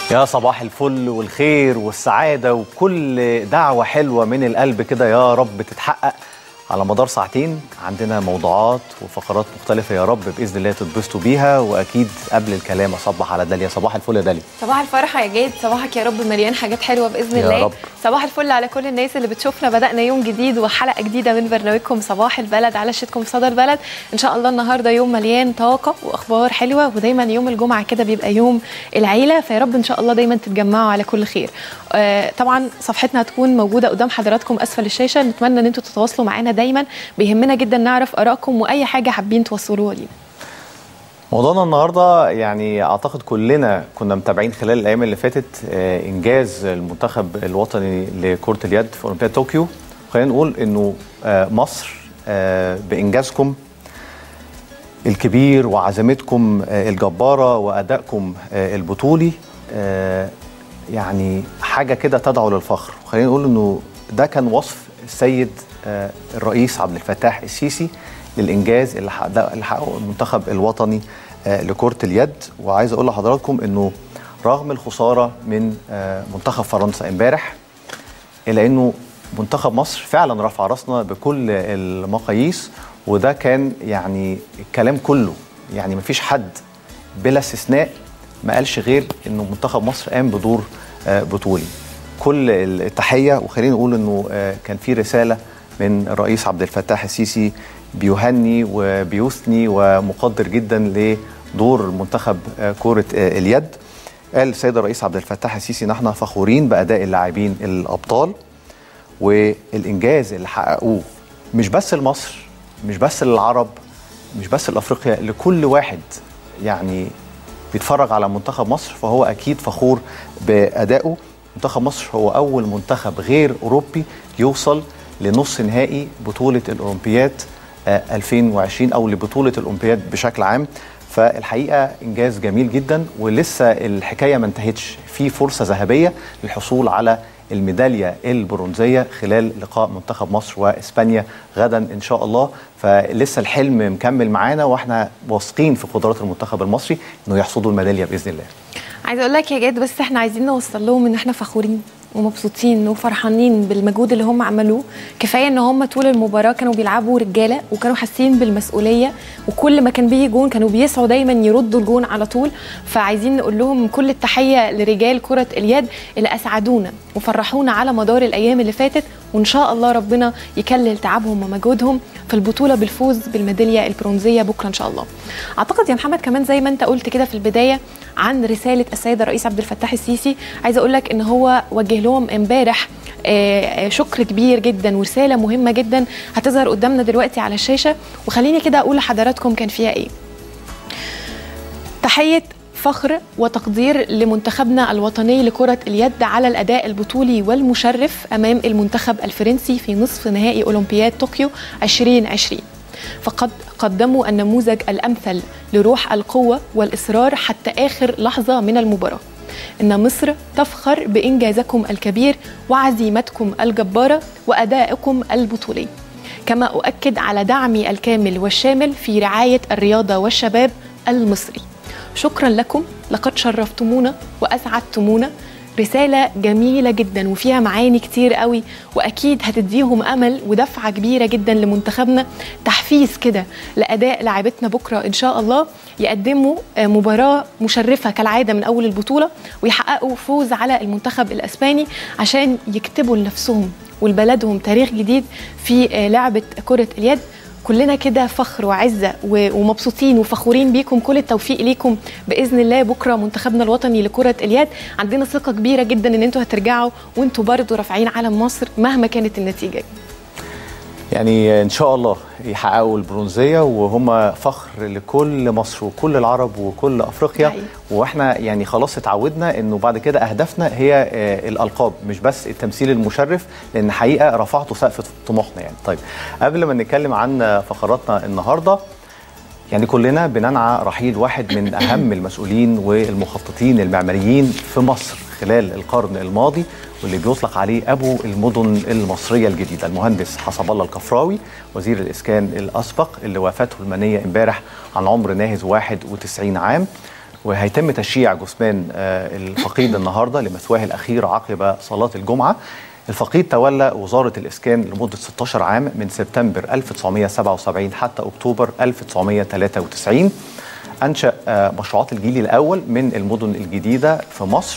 يا صباح الفل والخير والسعادة وكل دعوة حلوة من القلب كده يا رب تتحقق على مدار ساعتين عندنا موضوعات وفقرات مختلفة يا رب بإذن الله تتبسطوا بيها وأكيد قبل الكلام أصبح على داليا صباح الفل يا داليا صباح الفرحة يا جاد صباحك يا رب مليان حاجات حلوة بإذن يا الله رب. صباح الفل على كل الناس اللي بتشوفنا بدأنا يوم جديد وحلقة جديدة من برنامجكم صباح البلد على شتكم صدى البلد إن شاء الله النهاردة يوم مليان طاقة وأخبار حلوة ودايما يوم الجمعة كده بيبقى يوم العيلة فيا رب إن شاء الله دايما تتجمعوا على كل خير آه طبعا صفحتنا هتكون موجودة قدام حضراتكم أسفل الشاشة نتمنى إن انتوا تتواصلوا معانا دايما بيهمنا جدا نعرف آرائكم وأي حاجة حابين توصلوها لينا موضوعنا النهارده يعني اعتقد كلنا كنا متابعين خلال الايام اللي فاتت آه، انجاز المنتخب الوطني لكره اليد في اولمبياد طوكيو خلينا نقول انه آه، مصر آه، بانجازكم الكبير وعزيمتكم آه، الجباره وادائكم آه، البطولي آه، يعني حاجه كده تدعو للفخر خلينا نقول انه ده كان وصف السيد آه، الرئيس عبد الفتاح السيسي للانجاز اللي حقق- اللي حققه المنتخب الوطني آه، لكره اليد وعايز اقول لحضراتكم انه رغم الخساره من آه، منتخب فرنسا امبارح الا انه منتخب مصر فعلا رفع راسنا بكل المقاييس وده كان يعني الكلام كله يعني مفيش حد بلا استثناء ما قالش غير انه منتخب مصر قام بدور آه، بطولي كل التحيه وخلينا نقول انه آه، كان في رساله من الرئيس عبد الفتاح السيسي بيهني وبيثني ومقدر جدا لدور منتخب آه، كره آه، اليد قال السيد الرئيس عبد الفتاح السيسي نحن فخورين باداء اللاعبين الابطال والانجاز اللي حققوه مش بس لمصر مش بس للعرب مش بس لافريقيا لكل واحد يعني بيتفرج على منتخب مصر فهو اكيد فخور بادائه منتخب مصر هو اول منتخب غير اوروبي يوصل لنص نهائي بطوله الاولمبياد آه، 2020 او لبطوله الاولمبياد بشكل عام فالحقيقه انجاز جميل جدا ولسه الحكايه ما انتهتش في فرصه ذهبيه للحصول على الميداليه البرونزيه خلال لقاء منتخب مصر واسبانيا غدا ان شاء الله فلسه الحلم مكمل معانا واحنا واثقين في قدرات المنتخب المصري انه يحصدوا الميداليه باذن الله عايزه اقول لك يا جاد بس احنا عايزين نوصل لهم ان احنا فخورين ومبسوطين وفرحانين بالمجهود اللي هم عملوه كفايه ان هم طول المباراه كانوا بيلعبوا رجاله وكانوا حاسين بالمسؤوليه وكل ما كان بيجي جون كانوا بيسعوا دايما يردوا الجون على طول فعايزين نقول لهم كل التحيه لرجال كره اليد اللي اسعدونا وفرحونا على مدار الايام اللي فاتت وان شاء الله ربنا يكلل تعبهم ومجهودهم في البطوله بالفوز بالميداليه البرونزيه بكره ان شاء الله. اعتقد يا محمد كمان زي ما انت قلت كده في البدايه عن رساله السيد الرئيس عبد الفتاح السيسي عايزه اقول لك ان هو وجه لهم امبارح آه، آه، شكر كبير جدا ورساله مهمه جدا هتظهر قدامنا دلوقتي على الشاشه وخليني كده اقول لحضراتكم كان فيها ايه. تحية فخر وتقدير لمنتخبنا الوطني لكرة اليد على الأداء البطولي والمشرف أمام المنتخب الفرنسي في نصف نهائي أولمبياد طوكيو 2020 فقد قدموا النموذج الأمثل لروح القوة والإصرار حتى آخر لحظة من المباراة إن مصر تفخر بإنجازكم الكبير وعزيمتكم الجبارة وأدائكم البطولي كما أؤكد على دعمي الكامل والشامل في رعاية الرياضة والشباب المصري شكرا لكم لقد شرفتمونا وأسعدتمونا رسالة جميلة جدا وفيها معاني كتير قوي وأكيد هتديهم أمل ودفعة كبيرة جدا لمنتخبنا تحفيز كده لأداء لاعبتنا بكرة إن شاء الله يقدموا آه، مباراة مشرفة كالعادة من أول البطولة ويحققوا فوز على المنتخب الأسباني عشان يكتبوا لنفسهم ولبلدهم تاريخ جديد في آه، لعبة كرة اليد كلنا كده فخر وعزة و- ومبسوطين وفخورين بيكم كل التوفيق ليكم بإذن الله بكرة منتخبنا الوطني لكرة اليد عندنا ثقة كبيرة جدا إن انتوا هترجعوا وانتوا برضو رافعين علم مصر مهما كانت النتيجة يعني ان شاء الله يحققوا البرونزيه وهم فخر لكل مصر وكل العرب وكل افريقيا حقيقي. واحنا يعني خلاص اتعودنا انه بعد كده اهدافنا هي آه، الالقاب مش بس التمثيل المشرف لان حقيقه رفعتوا سقف طموحنا يعني طيب قبل ما نتكلم عن فقراتنا النهارده يعني كلنا بننعى رحيل واحد من اهم المسؤولين والمخططين المعماريين في مصر خلال القرن الماضي واللي بيطلق عليه ابو المدن المصريه الجديده المهندس حسب الله الكفراوي وزير الاسكان الاسبق اللي وفاته المنيه امبارح عن عمر ناهز 91 عام وهيتم تشييع جثمان الفقيد النهارده لمثواه الاخير عقب صلاه الجمعه الفقيد تولى وزارة الإسكان لمدة 16 عام من سبتمبر 1977 حتى أكتوبر 1993 أنشأ مشروعات الجيل الأول من المدن الجديدة في مصر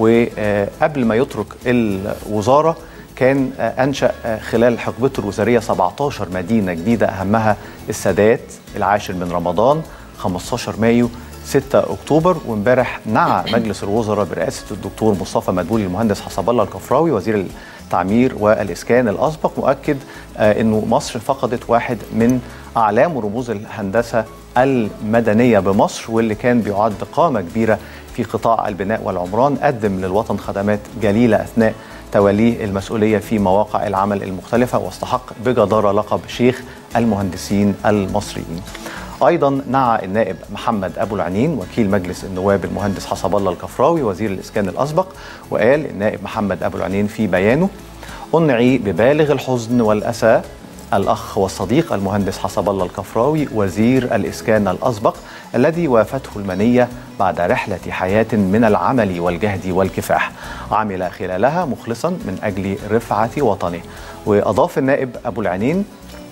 وقبل ما يترك الوزارة كان أنشأ خلال حقبته الوزارية 17 مدينة جديدة أهمها السادات العاشر من رمضان 15 مايو 6 اكتوبر وامبارح نعى مجلس الوزراء برئاسه الدكتور مصطفى مدبولي المهندس حسب الله الكفراوي وزير التعمير والاسكان الاسبق مؤكد انه مصر فقدت واحد من اعلام ورموز الهندسه المدنيه بمصر واللي كان بيعد قامه كبيره في قطاع البناء والعمران قدم للوطن خدمات جليله اثناء توليه المسؤوليه في مواقع العمل المختلفه واستحق بجداره لقب شيخ المهندسين المصريين. ايضا نعى النائب محمد ابو العنين وكيل مجلس النواب المهندس حسب الله الكفراوي وزير الاسكان الاسبق وقال النائب محمد ابو العنين في بيانه انعي ببالغ الحزن والاسى الاخ والصديق المهندس حسب الله الكفراوي وزير الاسكان الاسبق الذي وافته المنيه بعد رحله حياه من العمل والجهد والكفاح عمل خلالها مخلصا من اجل رفعه وطنه واضاف النائب ابو العنين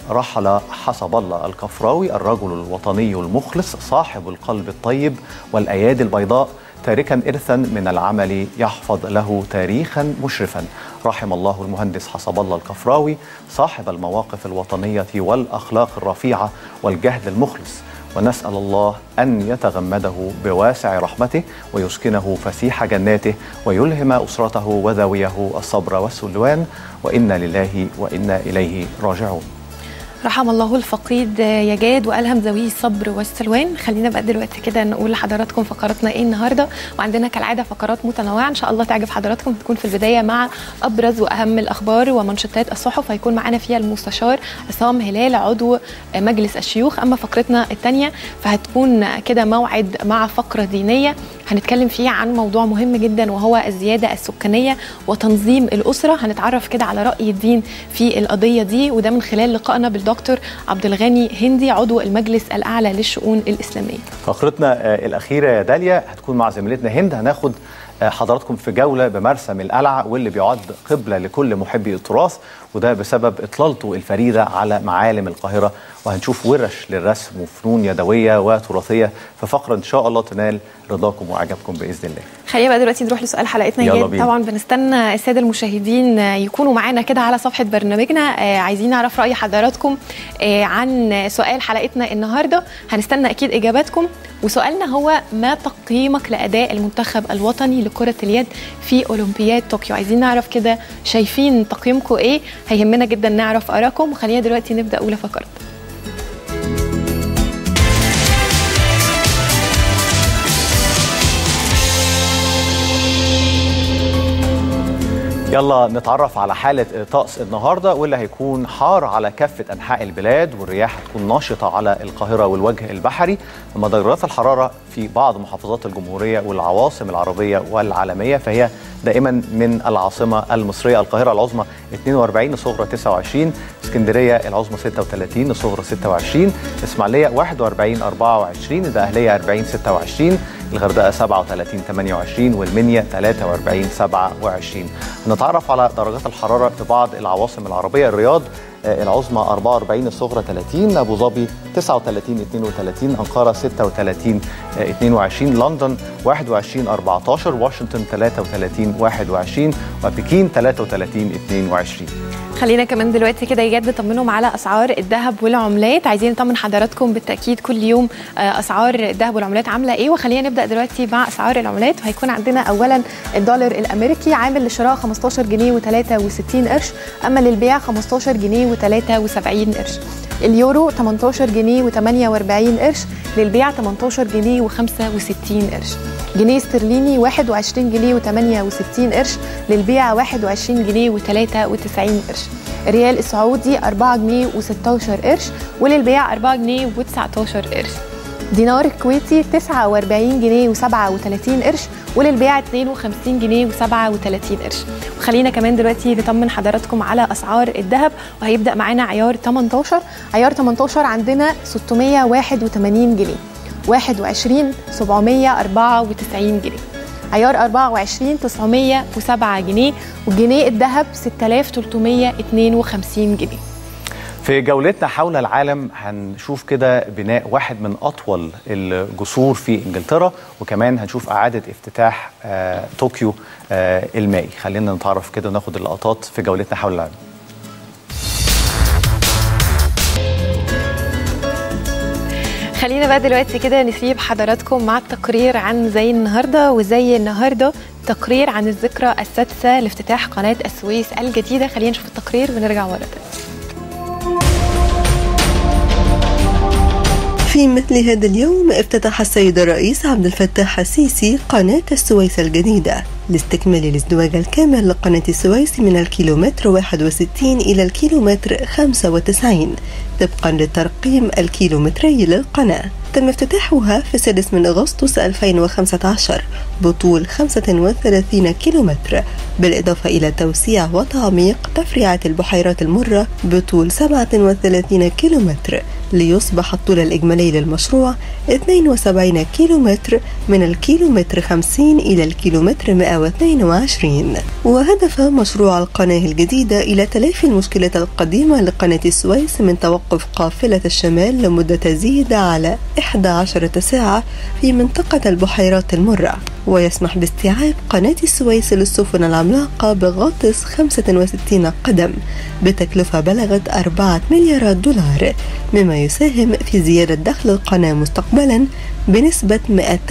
رحل حسب الله الكفراوي الرجل الوطني المخلص صاحب القلب الطيب والايادي البيضاء تاركا ارثا من العمل يحفظ له تاريخا مشرفا رحم الله المهندس حسب الله الكفراوي صاحب المواقف الوطنيه والاخلاق الرفيعه والجهد المخلص ونسال الله ان يتغمده بواسع رحمته ويسكنه فسيح جناته ويلهم اسرته وذويه الصبر والسلوان وانا لله وانا اليه راجعون رحم الله الفقيد يا جاد والهم ذويه الصبر والسلوان خلينا بقى دلوقتي كده نقول لحضراتكم فقراتنا ايه النهارده وعندنا كالعاده فقرات متنوعه ان شاء الله تعجب حضراتكم تكون في البدايه مع ابرز واهم الاخبار ومنشطات الصحف هيكون معانا فيها المستشار عصام هلال عضو مجلس الشيوخ اما فقرتنا الثانيه فهتكون كده موعد مع فقره دينيه هنتكلم فيه عن موضوع مهم جدا وهو الزياده السكانيه وتنظيم الاسره هنتعرف كده على راي الدين في القضيه دي وده من خلال لقائنا بالدكتور عبد الغني هندي عضو المجلس الاعلى للشؤون الاسلاميه. فقرتنا الاخيره يا داليا هتكون مع زميلتنا هند هناخد حضراتكم في جوله بمرسم القلعه واللي بيعد قبله لكل محبي التراث وده بسبب اطلالته الفريده على معالم القاهره وهنشوف ورش للرسم وفنون يدويه وتراثيه في فقره ان شاء الله تنال رضاكم واعجابكم باذن الله. خلينا بقى دلوقتي نروح لسؤال حلقتنا يلا يا بينا. طبعا بنستنى الساده المشاهدين يكونوا معانا كده على صفحه برنامجنا آه، عايزين نعرف راي حضراتكم آه، عن سؤال حلقتنا النهارده هنستنى اكيد اجاباتكم وسؤالنا هو ما تقييمك لاداء المنتخب الوطني لكره اليد في اولمبياد طوكيو عايزين نعرف كده شايفين تقييمكم ايه هيهمنا جدا نعرف ارائكم وخلينا دلوقتي نبدا اولى فقرات يلا نتعرف على حالة طقس النهاردة واللي هيكون حار على كافة أنحاء البلاد والرياح هتكون ناشطة على القاهرة والوجه البحري أما درجات الحرارة في بعض محافظات الجمهورية والعواصم العربية والعالمية فهي دائما من العاصمة المصرية القاهرة العظمى 42 الصغرى 29 اسكندرية العظمى 36 الصغرى 26 إسماعيلية 41 24 الدقهلية 40 26 الغردقة 37 28 والمنيا 43 27 هنتعرف على درجات الحرارة في بعض العواصم العربية الرياض آه، العظمى 44 الصغرى 30 ابو ظبي 39 32 انقره 36 آه، 22 لندن 21 14 واشنطن 33 21 وبكين 33 22 خلينا كمان دلوقتي كده يجد نطمنهم على اسعار الذهب والعملات عايزين نطمن حضراتكم بالتاكيد كل يوم آه، اسعار الذهب والعملات عامله ايه وخلينا نبدا دلوقتي مع اسعار العملات وهيكون عندنا اولا الدولار الامريكي عامل للشراء 15 جنيه و63 قرش اما للبيع 15 جنيه و73 قرش اليورو 18 جنيه و48 قرش للبيع 18 جنيه و65 قرش جنيه استرليني 21 جنيه و68 قرش للبيع 21 جنيه و93 قرش الريال السعودي 4 جنيه و16 قرش وللبيع 4 جنيه و19 قرش دينار الكويتي 49 جنيه و37 قرش وللبيع 52 جنيه و37 قرش وخلينا كمان دلوقتي نطمن حضراتكم على اسعار الذهب وهيبدا معانا عيار 18 عيار 18 عندنا 681 جنيه 21 794 جنيه عيار 24 907 جنيه والجنيه الذهب 6352 جنيه في جولتنا حول العالم هنشوف كده بناء واحد من اطول الجسور في انجلترا وكمان هنشوف اعاده افتتاح آه طوكيو آه المائي خلينا نتعرف كده وناخد اللقطات في جولتنا حول العالم خلينا بقى دلوقتي كده نسيب حضراتكم مع التقرير عن زي النهارده وزي النهارده تقرير عن الذكرى السادسه لافتتاح قناه السويس الجديده خلينا نشوف التقرير ونرجع ورا تاني في مثل هذا اليوم افتتح السيد الرئيس عبد الفتاح السيسي قناة السويس الجديدة لاستكمال الازدواج الكامل لقناة السويس من الكيلومتر 61 إلى الكيلومتر 95 طبقا للترقيم الكيلومتري للقناة تم افتتاحها في السادس من أغسطس 2015 بطول 35 كيلومتر بالإضافة إلى توسيع وتعميق تفريعات البحيرات المرة بطول 37 كيلومتر ليصبح الطول الإجمالي للمشروع 72 كيلومتر من الكيلومتر 50 إلى الكيلومتر 122 وهدف مشروع القناة الجديدة إلى تلافي المشكلة القديمة لقناة السويس من توقف قافلة الشمال لمدة تزيد على 11 ساعة في منطقة البحيرات المرة ويسمح باستيعاب قناة السويس للسفن العملاقة بغطس 65 قدم بتكلفة بلغت 4 مليارات دولار مما يساهم في زيادة دخل القناة مستقبلا بنسبة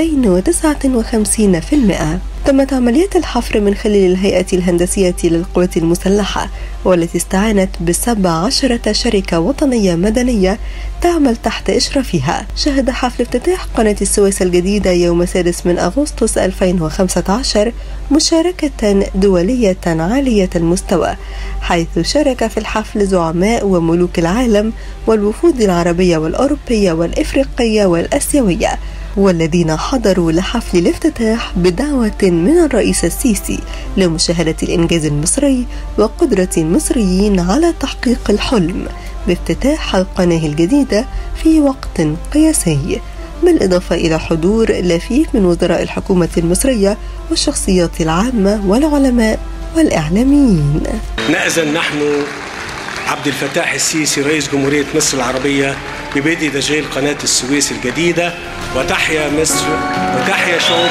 259% تمت عمليات الحفر من خلال الهيئة الهندسية للقوات المسلحة والتي استعانت بسبع عشرة شركة وطنية مدنية تعمل تحت إشرافها شهد حفل افتتاح قناة السويس الجديدة يوم السادس من أغسطس 2015 مشاركة دولية عالية المستوى حيث شارك في الحفل زعماء وملوك العالم والوفود العربية والأوروبية والإفريقية والأسيوية والذين حضروا لحفل الافتتاح بدعوة من الرئيس السيسي لمشاهدة الإنجاز المصري وقدرة المصريين على تحقيق الحلم بافتتاح القناة الجديدة في وقت قياسي بالإضافة إلى حضور لفيف من وزراء الحكومة المصرية والشخصيات العامة والعلماء والإعلاميين نأذن نحن عبد الفتاح السيسي رئيس جمهورية مصر العربية ببدء تشغيل قناة السويس الجديدة وتحيا مصر وتحيا شعوب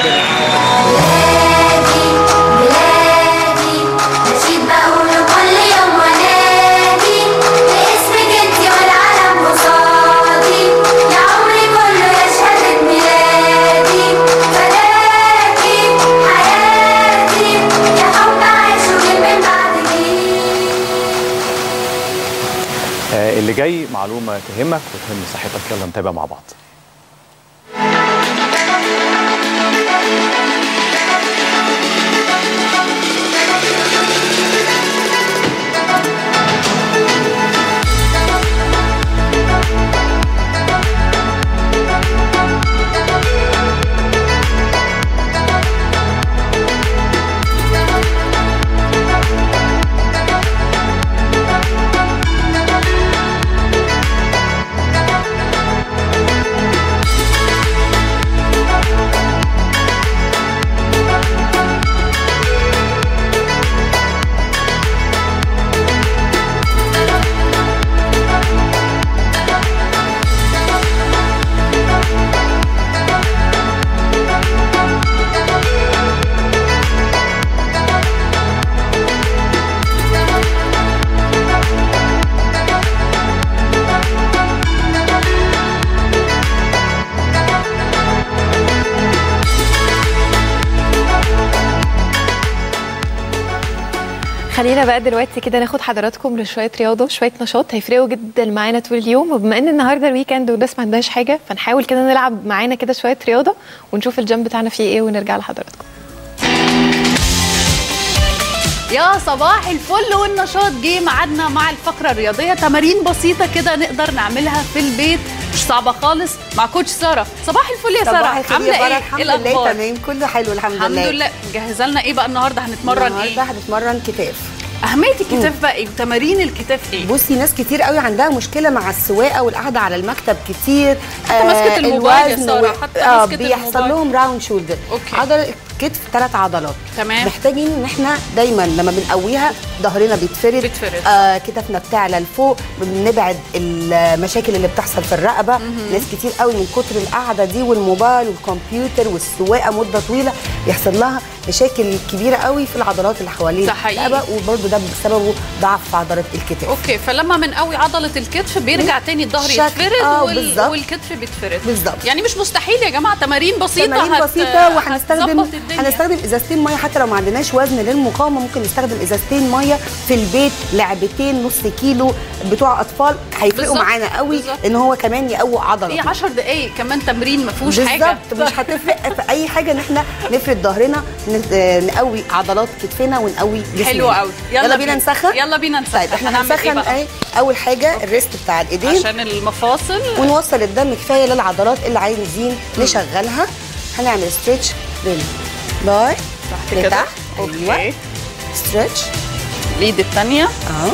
بلادي نشيد بقوله كل يوم ونادي باسمك انت والعالم قصادي يا عمري كله يشهد ميلادي فداكي حياتي يا حب عايش وجيل من بعد جيل آه اللي جاي معلومه تهمك وتهم صحتك يلا نتابع مع بعض خلينا بقى دلوقتي كده ناخد حضراتكم لشويه رياضه وشويه نشاط هيفرقوا جدا معانا طول اليوم وبما ان النهارده الويكند والناس ما عندهاش حاجه فنحاول كده نلعب معانا كده شويه رياضه ونشوف الجيم بتاعنا فيه ايه ونرجع لحضراتكم يا صباح الفل والنشاط جه ميعادنا مع الفقره الرياضيه تمارين بسيطه كده نقدر نعملها في البيت مش صعبه خالص مع كوتش ساره صباح الفل يا ساره صباح الخير يا عامله فرح. ايه الحمد ايه لله الاخبار تمام كله حلو الحمد, الحمد لله مجهزه لنا ايه بقى النهارده هنتمرن النهارده ايه هنتمرن كتاف اهميه الكتاف بقى ايه وتمارين الكتاف ايه بصي ناس كتير قوي عندها مشكله مع السواقه والقعده على المكتب كتير حتى مسكة الموبايل يا الوزن سارة، و- حتى اه مسكة بيحصل الموبايل. لهم راوند شولدر أوكي. عضله الكتف ثلاث عضلات تمام. محتاجين ان احنا دايما لما بنقويها ظهرنا بيتفرد بيتفرد. آه كتفنا بتعلى لفوق بنبعد المشاكل اللي بتحصل في الرقبه ناس كتير قوي من كتر القعده دي والموبايل والكمبيوتر والسواقه مده طويله يحصل لها مشاكل كبيره قوي في العضلات اللي حوالين ده حقيقي. الرقبه وبرده ده بسببه ضعف في عضلات الكتف اوكي فلما بنقوي عضله الكتف بيرجع تاني الظهر شكل- يتفرد آه، وال... بالظبط. والكتف بيتفرد بالظبط. يعني مش مستحيل يا جماعه تمارين بسيطه تمارين هت- بسيطه وهنستخدم هتظبط الدنيا. هنستخدم ازازتين ميه حتى لو ما عندناش وزن للمقاومه ممكن نستخدم ازازتين ميه في البيت لعبتين نص كيلو بتوع اطفال هيفرقوا بالظبط، معانا قوي بالظبط. ان هو كمان يقوي عضله ايه 10 دقايق كمان تمرين ما فيهوش حاجه بالظبط مش هتفرق في اي حاجه ان احنا نفرد ظهرنا ن- آه، نقوي عضلات كتفنا ونقوي جسمنا حلو قوي يلا, بينا نسخن يلا بينا نسخن طيب احنا هنعمل هنسخن بقى؟ ايه اول حاجه الريست بتاع الايدين عشان المفاصل ونوصل الدم كفايه للعضلات اللي عايزين نشغلها هنعمل ستريتش لل باي تحت كده لتحت اوكي ايوه ستريتش الايد الثانيه اهو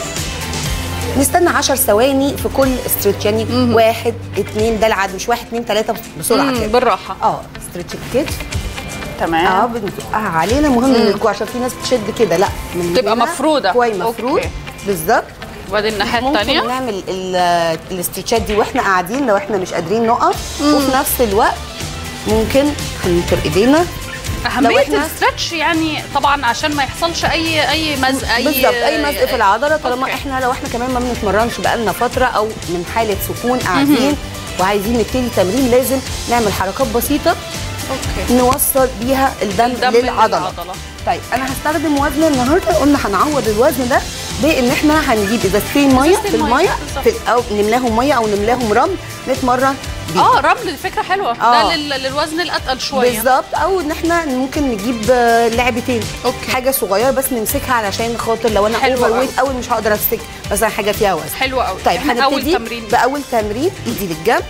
نستنى 10 ثواني في كل ستريتش يعني واحد اتنين ده العد مش واحد اتنين تلاته بسرعه كده بالراحه اه ستريتش الكتف اه تمام بنزقها علينا مهم ان الكوع عشان في ناس بتشد كده لا من تبقى هنا مفرودة. كوعي مفرود أوكي. بالظبط وبعدين الناحيه ممكن الثانيه نعمل ال- الاسترتشات دي واحنا قاعدين لو احنا مش قادرين نقف وفي نفس الوقت ممكن هننطر ايدينا لو اهميه إحنا- الستريتش يعني طبعا عشان ما يحصلش اي اي مزق اي بالظبط اي مزق في العضله طالما أوكي. احنا لو احنا كمان ما بنتمرنش بقالنا فتره او من حاله سكون قاعدين وعايزين نبتدي تمرين لازم نعمل حركات بسيطه اوكي نوصل بيها الدم, الدم للعضله للعضلة. طيب انا هستخدم وزن النهارده قلنا هنعوض الوزن ده بان احنا هنجيب ازازتين ميه إزازتين في مية، الميه بالظبط. في ال- او نملاهم ميه او نملاهم رمل نتمرن بيه اه رمل دي فكره حلوه آه. ده لل- للوزن الاتقل شويه بالظبط او ان احنا ممكن نجيب آه، لعبتين أوكي. حاجه صغيره بس نمسكها علشان خاطر لو انا حلو اوفر أوي. ويت قوي مش هقدر امسك مثلا حاجه فيها وزن حلوه قوي طيب إحنا اول هنبتدي تمرين باول تمرين ايدي للجنب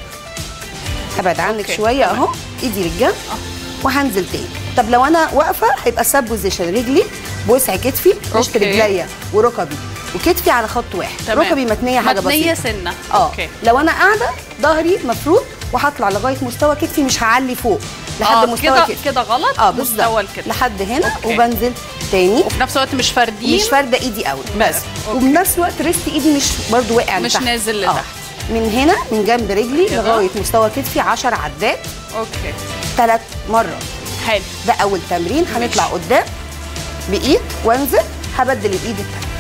هبعد عنك أوكي، شويه تمام. اهو ايدي للجنب وهنزل تاني طب لو انا واقفه هيبقى ساب بوزيشن رجلي بوسع كتفي مش في أوكي. رجليا وركبي وكتفي على خط واحد تمام. ركبي متنيه حاجه متنيه بسيطه سنه اه اوكي لو انا قاعده ظهري مفروض وهطلع لغايه مستوى كتفي مش هعلي فوق لحد آه، مستوى كده كتفي كده غلط اه مستوى بالظبط الكتف لحد هنا أوكي. وبنزل تاني وفي نفس الوقت مش فاردين مش فارده ايدي قوي بس أوكي. وبنفس الوقت ريست ايدي مش برضو واقع مش لتحت. نازل آه. لتحت. من هنا من جنب رجلي كده. لغايه مستوى كتفي 10 عدات اوكي ثلاث مرات حلو ده اول تمرين هنطلع قدام بايد وانزل هبدل الايد التانية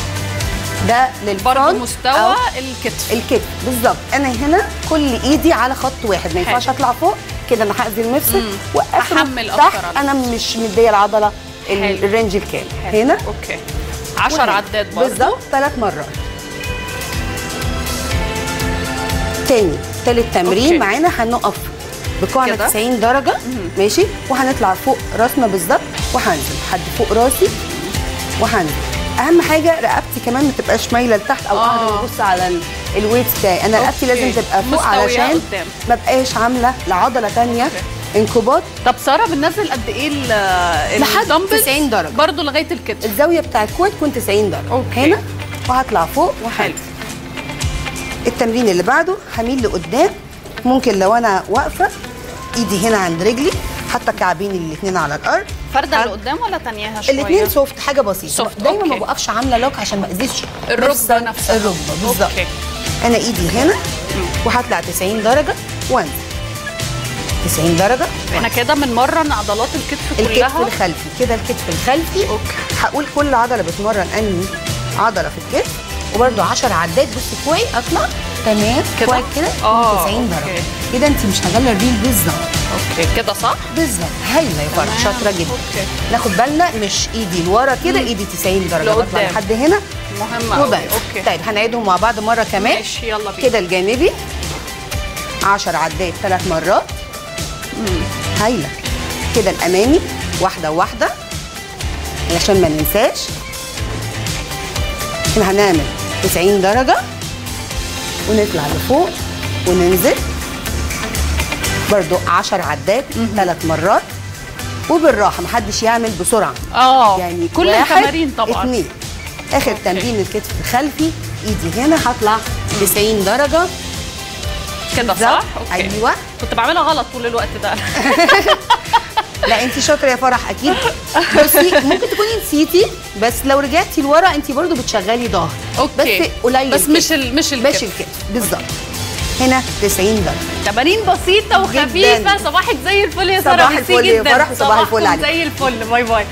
ده للفرونت برضه مستوى أو الكتف الكتف بالظبط انا هنا كل ايدي على خط واحد ما ينفعش حلو. اطلع فوق كده انا هاذي المفصل وافرد أحمل أكتر تحت على انا مش مديه العضله ال- حلو. الرينج الكامل حلو. هنا اوكي 10 وهنا. عدات برضه بالظبط ثلاث مرات تاني تالت تمرين أوكي. معانا هنقف بقاعنا كده. 90 درجة ماشي وهنطلع فوق راسنا بالظبط وهنزل لحد فوق راسي وهنزل اهم حاجه رقبتي كمان ما تبقاش مايله لتحت او آه. قاعده ببص على ال- الويت بتاعي انا رقبتي أوكي. لازم تبقى فوق مستوية علشان قدام. ما بقاش عامله لعضله تانية انقباض طب ساره بننزل قد ايه ال- لحد الدمبلز؟ 90 درجة. برضه لغايه الكتف الزاويه بتاع الكوع تكون 90 درجه أوكي. هنا وهطلع فوق حلو وهنزل التمرين اللي بعده هميل لقدام ممكن لو انا واقفه ايدي هنا عند رجلي حتى كعبيني الاثنين على الارض فرده هن- لقدام ولا تانياها شويه الاثنين سوفت حاجه بسيطه سوفت، دايما أوكي. ما بوقفش عامله لوك عشان ما اذيش الركبه مفصل نفسها الركبه بالظبط اوكي انا ايدي هنا وهطلع 90 درجه وانزل 90 درجه احنا كده بنمرن عضلات الكتف الكتف كلها الخلفي كده الكتف الخلفي اوكي هقول كل عضله بتمرن انهي عضله في الكتف وبرده 10 عدات بصي كويس اطلع تمام كده؟ كويس كده آه، 90 درجه أوكي. كده انت مشغله الريل بالظبط اوكي كده صح بالظبط هايله يا فرح تمام. شاطره جدا اوكي ناخد بالنا مش ايدي لورا كده ايدي 90 درجه بطلع لقدام. لحد هنا مهمه قوي وبس اوكي طيب هنعيدهم مع بعض مره كمان ماشي يلا بينا كده الجانبي 10 عدات ثلاث مرات هايله كده الامامي واحده واحده عشان ما ننساش احنا هنعمل 90 درجه ونطلع لفوق وننزل برضو 10 عدات ثلاث مرات وبالراحه محدش يعمل بسرعه اه يعني كل واحد، التمارين طبعا اتنين اخر أوكي. تمرين للكتف الخلفي ايدي هنا هطلع 90 درجه كده صح اوكي ايوه كنت بعملها غلط طول الوقت ده لا انت شاطره يا فرح اكيد بصي ممكن تكوني نسيتي بس لو رجعتي لورا انت برضو بتشغلي ظهر اوكي بس قليل بس كده. مش ال... مش مش الكتف الكتف بالظبط هنا 90 درجه تمارين بسيطة وخفيفة جداً. صباحك زي الفل يا صباح سارة ميرسي الفل يا جدا فرح وصباح الفل صباحكم عليك. زي الفل باي باي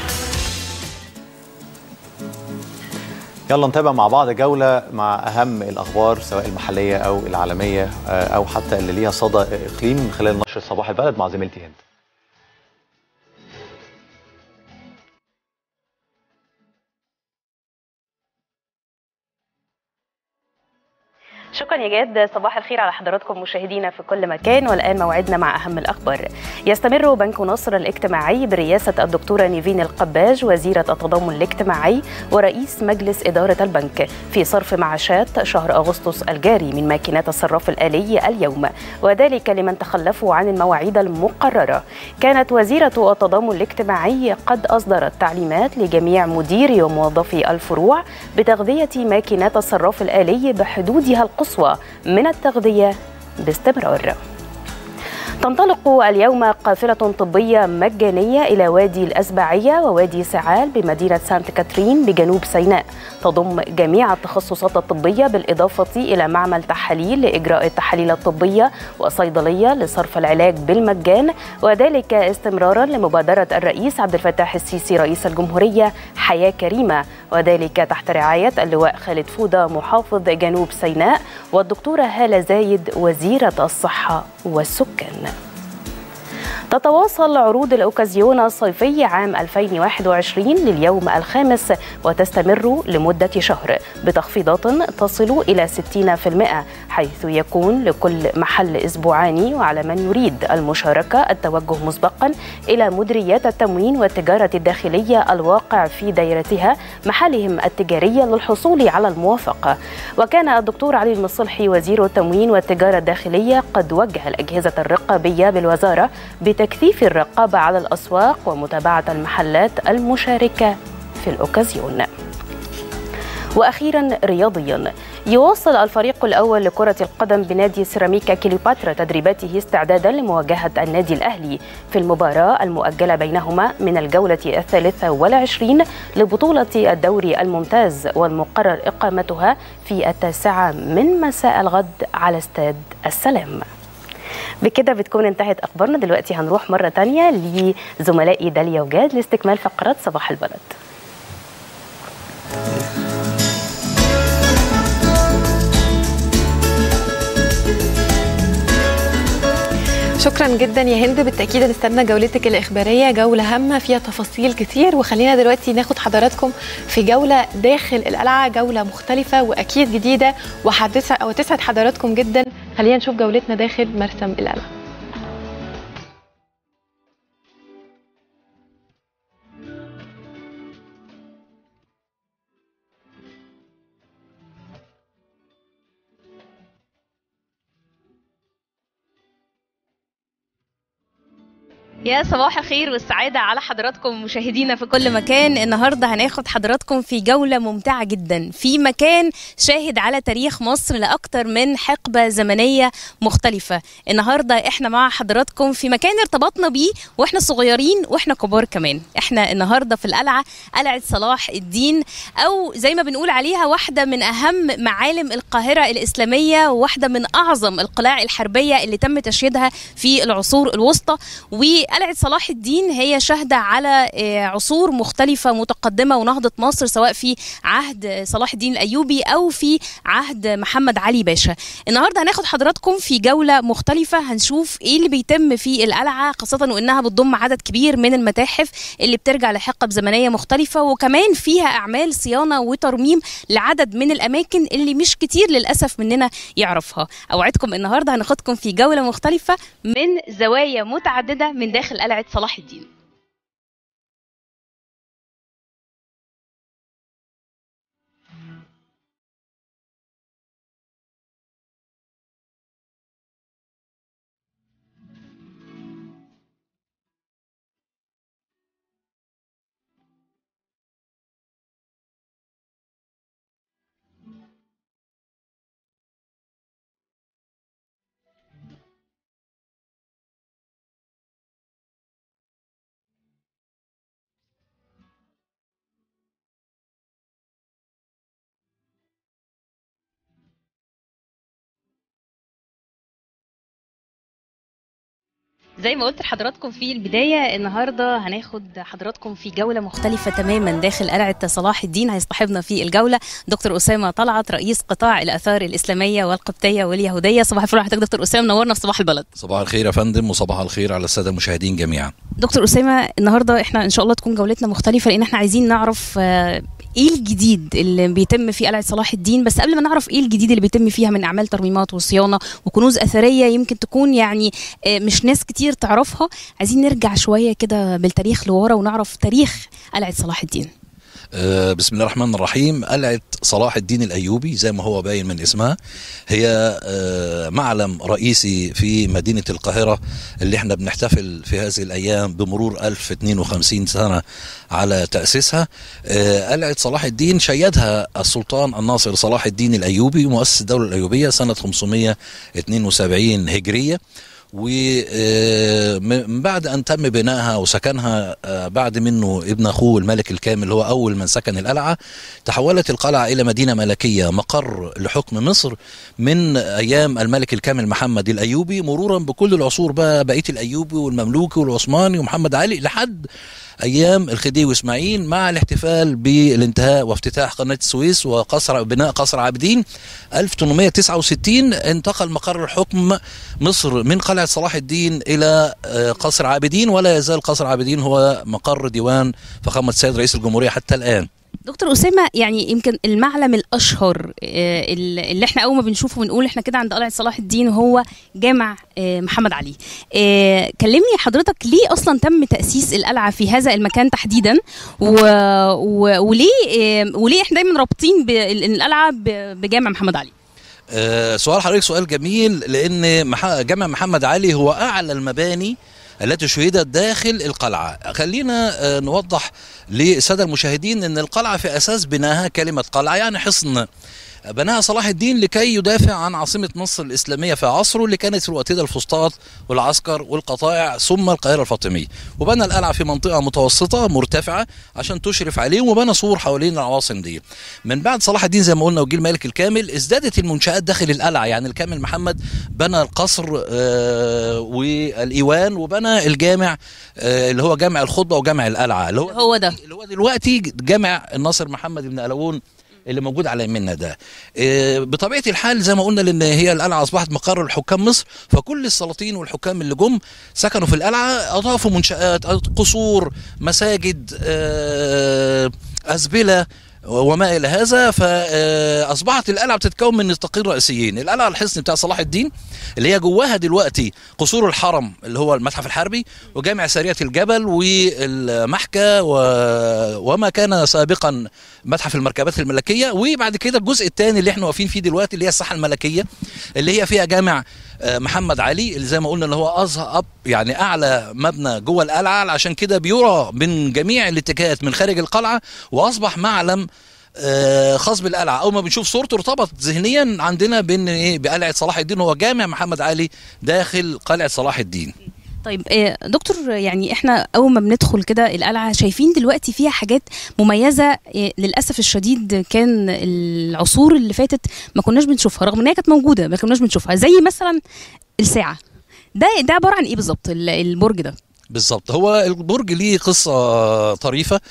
يلا نتابع مع بعض جولة مع أهم الأخبار سواء المحلية أو العالمية آه، أو حتى اللي ليها صدى إقليم من خلال نشر صباح البلد مع زميلتي هند شكرا يا جاد صباح الخير على حضراتكم مشاهدينا في كل مكان والآن موعدنا مع أهم الأخبار يستمر بنك نصر الاجتماعي برئاسة الدكتورة نيفين القباج وزيرة التضامن الاجتماعي ورئيس مجلس إدارة البنك في صرف معاشات شهر أغسطس الجاري من ماكينات الصراف الآلي اليوم وذلك لمن تخلفوا عن المواعيد المقررة كانت وزيرة التضامن الاجتماعي قد أصدرت تعليمات لجميع مديري وموظفي الفروع بتغذية ماكينات الصراف الآلي بحدودها القصوى من التغذية باستمرار تنطلق اليوم قافلة طبية مجانية إلى وادي الأسبعية ووادي سعال بمدينة سانت كاترين بجنوب سيناء تضم جميع التخصصات الطبية بالإضافة إلى معمل تحاليل لإجراء التحاليل الطبية وصيدلية لصرف العلاج بالمجان وذلك استمرارا لمبادرة الرئيس عبد الفتاح السيسي رئيس الجمهورية حياة كريمة وذلك تحت رعاية اللواء خالد فودة محافظ جنوب سيناء والدكتورة هالة زايد وزيرة الصحة والسكان تتواصل عروض الأوكازيون الصيفي عام 2021 لليوم الخامس وتستمر لمدة شهر بتخفيضات تصل إلى 60% حيث يكون لكل محل أسبوعان وعلى من يريد المشاركة التوجه مسبقا إلى مديريات التموين والتجارة الداخلية الواقع في دائرتها محلهم التجارية للحصول على الموافقة وكان الدكتور علي المصلحي وزير التموين والتجارة الداخلية قد وجه الأجهزة الرقابية بالوزارة بتكثيف الرقابة على الأسواق ومتابعة المحلات المشاركة في الأوكازيون واخيرا رياضيا يواصل الفريق الاول لكره القدم بنادي سيراميكا كليوباترا تدريباته استعدادا لمواجهه النادي الاهلي في المباراه المؤجله بينهما من الجوله الثالثه والعشرين لبطوله الدوري الممتاز والمقرر اقامتها في التاسعه من مساء الغد على استاد السلام بكده بتكون انتهت اخبارنا دلوقتي هنروح مره تانية لزملائي داليا وجاد لاستكمال فقرات صباح البلد شكرا جدا يا هند بالتاكيد هنستنى جولتك الاخباريه جوله هامه فيها تفاصيل كتير وخلينا دلوقتي ناخد حضراتكم في جوله داخل القلعه جوله مختلفه واكيد جديده وحدث او تسعد حضراتكم جدا خلينا نشوف جولتنا داخل مرسم القلعه يا صباح الخير والسعادة على حضراتكم مشاهدينا في كل مكان النهاردة هناخد حضراتكم في جولة ممتعة جدا في مكان شاهد على تاريخ مصر لأكتر من حقبة زمنية مختلفة النهاردة احنا مع حضراتكم في مكان ارتبطنا بيه واحنا صغيرين واحنا كبار كمان احنا النهاردة في القلعة قلعة صلاح الدين أو زي ما بنقول عليها واحدة من أهم معالم القاهرة الإسلامية وواحدة من أعظم القلاع الحربية اللي تم تشييدها في العصور الوسطى وقلعة صلاح الدين هي شاهدة على آه، عصور مختلفة متقدمة ونهضة مصر سواء في عهد صلاح الدين الأيوبي أو في عهد محمد علي باشا النهاردة هناخد حضراتكم في جولة مختلفة هنشوف إيه اللي بيتم في القلعة خاصة وإنها بتضم عدد كبير من المتاحف اللي بترجع لحقب زمنية مختلفة وكمان فيها أعمال صيانة وترميم لعدد من الأماكن اللي مش كتير للأسف مننا يعرفها أوعدكم النهاردة هناخدكم في جولة مختلفة من زوايا متعددة من داخل قلعة صلاح الدين زي ما قلت لحضراتكم في البداية النهاردة هناخد حضراتكم في جولة مختلفة تماما داخل قلعة صلاح الدين هيصطحبنا في الجولة دكتور أسامة طلعت رئيس قطاع الآثار الإسلامية والقبطية واليهودية صباح الفل على حضرتك دكتور أسامة منورنا في صباح البلد صباح الخير يا فندم وصباح الخير على الساده المشاهدين جميعا دكتور أسامة النهاردة احنا إن شاء الله تكون جولتنا مختلفة لأن احنا عايزين نعرف آه، ايه الجديد اللي بيتم في قلعه صلاح الدين بس قبل ما نعرف ايه الجديد اللي بيتم فيها من اعمال ترميمات وصيانه وكنوز اثريه يمكن تكون يعني آه، مش ناس كتير تعرفها عايزين نرجع شويه كده بالتاريخ لورا ونعرف تاريخ قلعه صلاح الدين آه، بسم الله الرحمن الرحيم قلعه صلاح الدين الايوبي زي ما هو باين من اسمها هي آه، معلم رئيسي في مدينه القاهره اللي احنا بنحتفل في هذه الايام بمرور 1052 سنه على تاسيسها آه، قلعه صلاح الدين شيدها السلطان الناصر صلاح الدين الايوبي مؤسس الدوله الايوبيه سنه 572 هجريه ومن بعد ان تم بنائها وسكنها آه، بعد منه ابن اخوه الملك الكامل هو اول من سكن القلعه تحولت القلعه الى مدينه ملكيه مقر لحكم مصر من ايام الملك الكامل محمد الايوبي مرورا بكل العصور بقى بقيه الايوبي والمملوكي والعثماني ومحمد علي لحد ايام الخديوي اسماعيل مع الاحتفال بالانتهاء وافتتاح قناه السويس وقصر بناء قصر عابدين 1869 انتقل مقر الحكم مصر من قلعه صلاح الدين الى آه، قصر عابدين ولا يزال قصر عابدين هو مقر ديوان فخامه السيد رئيس الجمهوريه حتى الان دكتور أسامة يعني يمكن المعلم الأشهر آه، اللي احنا أول ما بنشوفه بنقول احنا كده عند قلعة صلاح الدين هو جامع آه، محمد علي آه، كلمني حضرتك ليه أصلا تم تأسيس القلعة في هذا المكان تحديدا و... و... وليه آه، وليه احنا دايما رابطين بال- القلعة ب- بجامع محمد علي آه، سؤال حضرتك سؤال جميل لان مح- جامع محمد علي هو اعلى المباني التي شهدت داخل القلعه خلينا آه، نوضح للساده المشاهدين ان القلعه في اساس بناها كلمه قلعه يعني حصن بناها صلاح الدين لكي يدافع عن عاصمة مصر الإسلامية في عصره اللي كانت في الوقت ده الفسطاط والعسكر والقطائع ثم القاهرة الفاطمية وبنى القلعة في منطقة متوسطة مرتفعة عشان تشرف عليهم وبنى سور حوالين العواصم دي من بعد صلاح الدين زي ما قلنا وجيل الملك الكامل ازدادت المنشآت داخل القلعة يعني الكامل محمد بنى القصر آه والإيوان وبنى الجامع آه اللي هو جامع الخطبة وجامع القلعة اللي هو هو ده اللي هو دلوقتي جامع الناصر محمد بن قلاوون اللي موجود على يمنا ده آه، بطبيعه الحال زي ما قلنا لان هي القلعه اصبحت مقر الحكام مصر فكل السلاطين والحكام اللي جم سكنوا في القلعه اضافوا منشات قصور مساجد آه، ازبله وما الى هذا فاصبحت القلعه بتتكون من نطاقين رئيسيين القلعه الحصن بتاع صلاح الدين اللي هي جواها دلوقتي قصور الحرم اللي هو المتحف الحربي وجامع ساريه الجبل والمحكى و... وما كان سابقا متحف المركبات الملكيه وبعد كده الجزء الثاني اللي احنا واقفين فيه دلوقتي اللي هي الساحه الملكيه اللي هي فيها جامع آه، محمد علي اللي زي ما قلنا اللي هو اصغر يعني اعلى مبنى جوه القلعه عشان كده بيرى من جميع الاتجاهات من خارج القلعه واصبح معلم آه، خاص بالقلعه اول ما بنشوف صورته ارتبط ذهنيا عندنا بان ايه بقلعه صلاح الدين هو جامع محمد علي داخل قلعه صلاح الدين طيب آه، دكتور يعني احنا اول ما بندخل كده القلعه شايفين دلوقتي فيها حاجات مميزه آه، للاسف الشديد كان العصور اللي فاتت ما كناش بنشوفها رغم ان هي كانت موجوده ما كناش بنشوفها زي مثلا الساعه ده ده عباره عن ايه بالظبط ال- البرج ده بالظبط هو البرج ليه قصة طريفة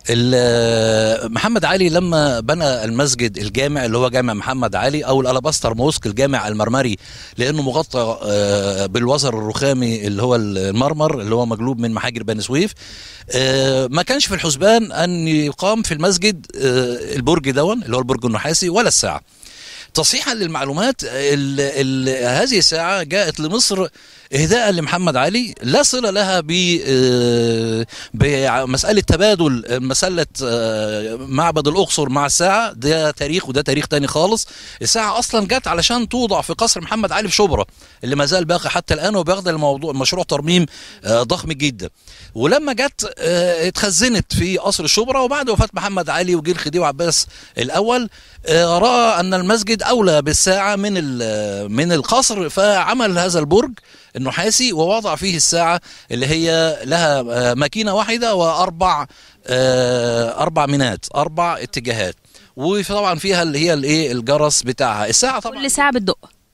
ال- محمد علي لما بنى المسجد الجامع اللي هو جامع محمد علي او الالاباستر موسك الجامع المرمري لانه مغطى آه، بالوزر الرخامي اللي هو المرمر اللي هو مجلوب من محاجر بني سويف آه، ما كانش في الحسبان ان يقام في المسجد آه، البرج دون اللي هو البرج النحاسي ولا الساعه تصحيحا للمعلومات ال ال هذه الساعة جاءت لمصر إهداء لمحمد علي لا صلة لها ب آه، بمسألة تبادل مسألة آه، معبد الأقصر مع الساعة ده تاريخ وده تاريخ تاني خالص الساعة أصلا جت علشان توضع في قصر محمد علي في شبرا اللي ما زال باقي حتى الآن وبيخدم الموضوع مشروع ترميم آه، ضخم جدا ولما جت آه، اتخزنت في قصر الشبرا وبعد وفاة محمد علي وجيل خديوي عباس الأول آه، رأى أن المسجد أولى بالساعة من ال- من القصر فعمل هذا البرج النحاسي ووضع فيه الساعة اللي هي لها آه، ماكينة واحدة وأربع آه، أربع منات أربع اتجاهات وطبعا فيها اللي هي الايه الجرس بتاعها الساعة طبعا كل ساعه بتدق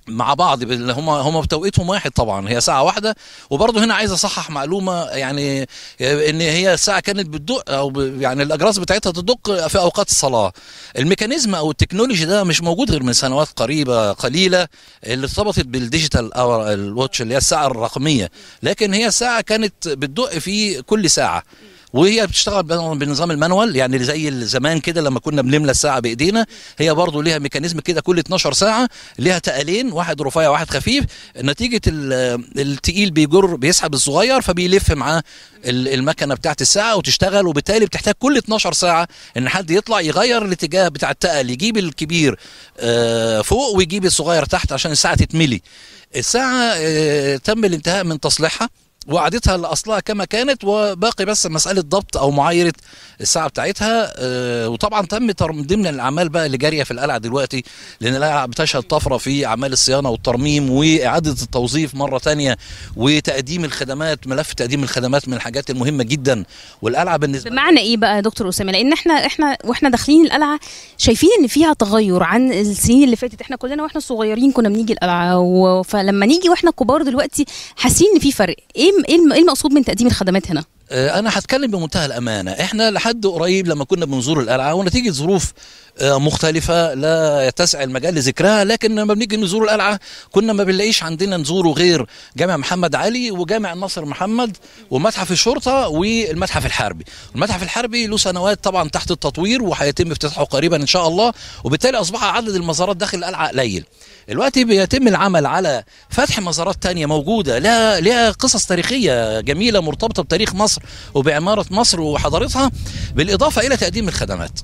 مع بعض بال- هم هم بتوقيتهم واحد طبعا هي ساعه واحده وبرضه هنا عايز اصحح معلومه يعني ان هي الساعه كانت بتدق او ب- يعني الاجراس بتاعتها تدق في اوقات الصلاه الميكانيزم او التكنولوجي ده مش موجود غير من سنوات قريبه قليله اللي ارتبطت بالديجيتال اور الواتش اللي هي الساعه الرقميه لكن هي الساعه كانت بتدق في كل ساعه وهي بتشتغل بن- بنظام المانوال يعني زي زمان كده لما كنا بنملى الساعه بايدينا هي برضو ليها ميكانيزم كده كل 12 ساعه ليها تقالين واحد رفيع واحد خفيف نتيجه ال- التقيل بيجر بيسحب الصغير فبيلف معاه ال- المكنه بتاعت الساعه وتشتغل وبالتالي بتحتاج كل 12 ساعه ان حد يطلع يغير الاتجاه بتاع التقل يجيب الكبير آه، فوق ويجيب الصغير تحت عشان الساعه تتملي الساعه آه، تم الانتهاء من تصليحها وعادتها لاصلها كما كانت وباقي بس مساله ضبط او معايره الساعه بتاعتها آه، وطبعا تم تر- من ضمن الاعمال بقى اللي جاريه في القلعه دلوقتي لان القلعه بتشهد طفره في اعمال الصيانه والترميم واعاده التوظيف مره تانية وتقديم الخدمات ملف تقديم الخدمات من الحاجات المهمه جدا والقلعه بالنسبه بمعنى ايه بقى يا دكتور اسامه لان احنا احنا واحنا داخلين القلعه شايفين ان فيها تغير عن السنين اللي فاتت احنا كلنا واحنا صغيرين كنا بنيجي القلعه و... فلما نيجي واحنا كبار دلوقتي حاسين ان في فرق ايه ايه الم- إيه المقصود من تقديم الخدمات هنا آه، انا هتكلم بمنتهى الامانه احنا لحد قريب لما كنا بنزور القلعه ونتيجه ظروف آه، مختلفة لا يتسع المجال لذكرها لكن لما بنيجي نزور القلعة كنا ما بنلاقيش عندنا نزوره غير جامع محمد علي وجامع الناصر محمد ومتحف الشرطة والمتحف الحربي المتحف الحربي له سنوات طبعا تحت التطوير وهيتم افتتاحه قريبا ان شاء الله وبالتالي اصبح عدد المزارات داخل القلعة قليل دلوقتي بيتم العمل على فتح مزارات تانية موجودة لها لها قصص تاريخية جميلة مرتبطة بتاريخ مصر وبعمارة مصر وحضارتها بالإضافة إلى تقديم الخدمات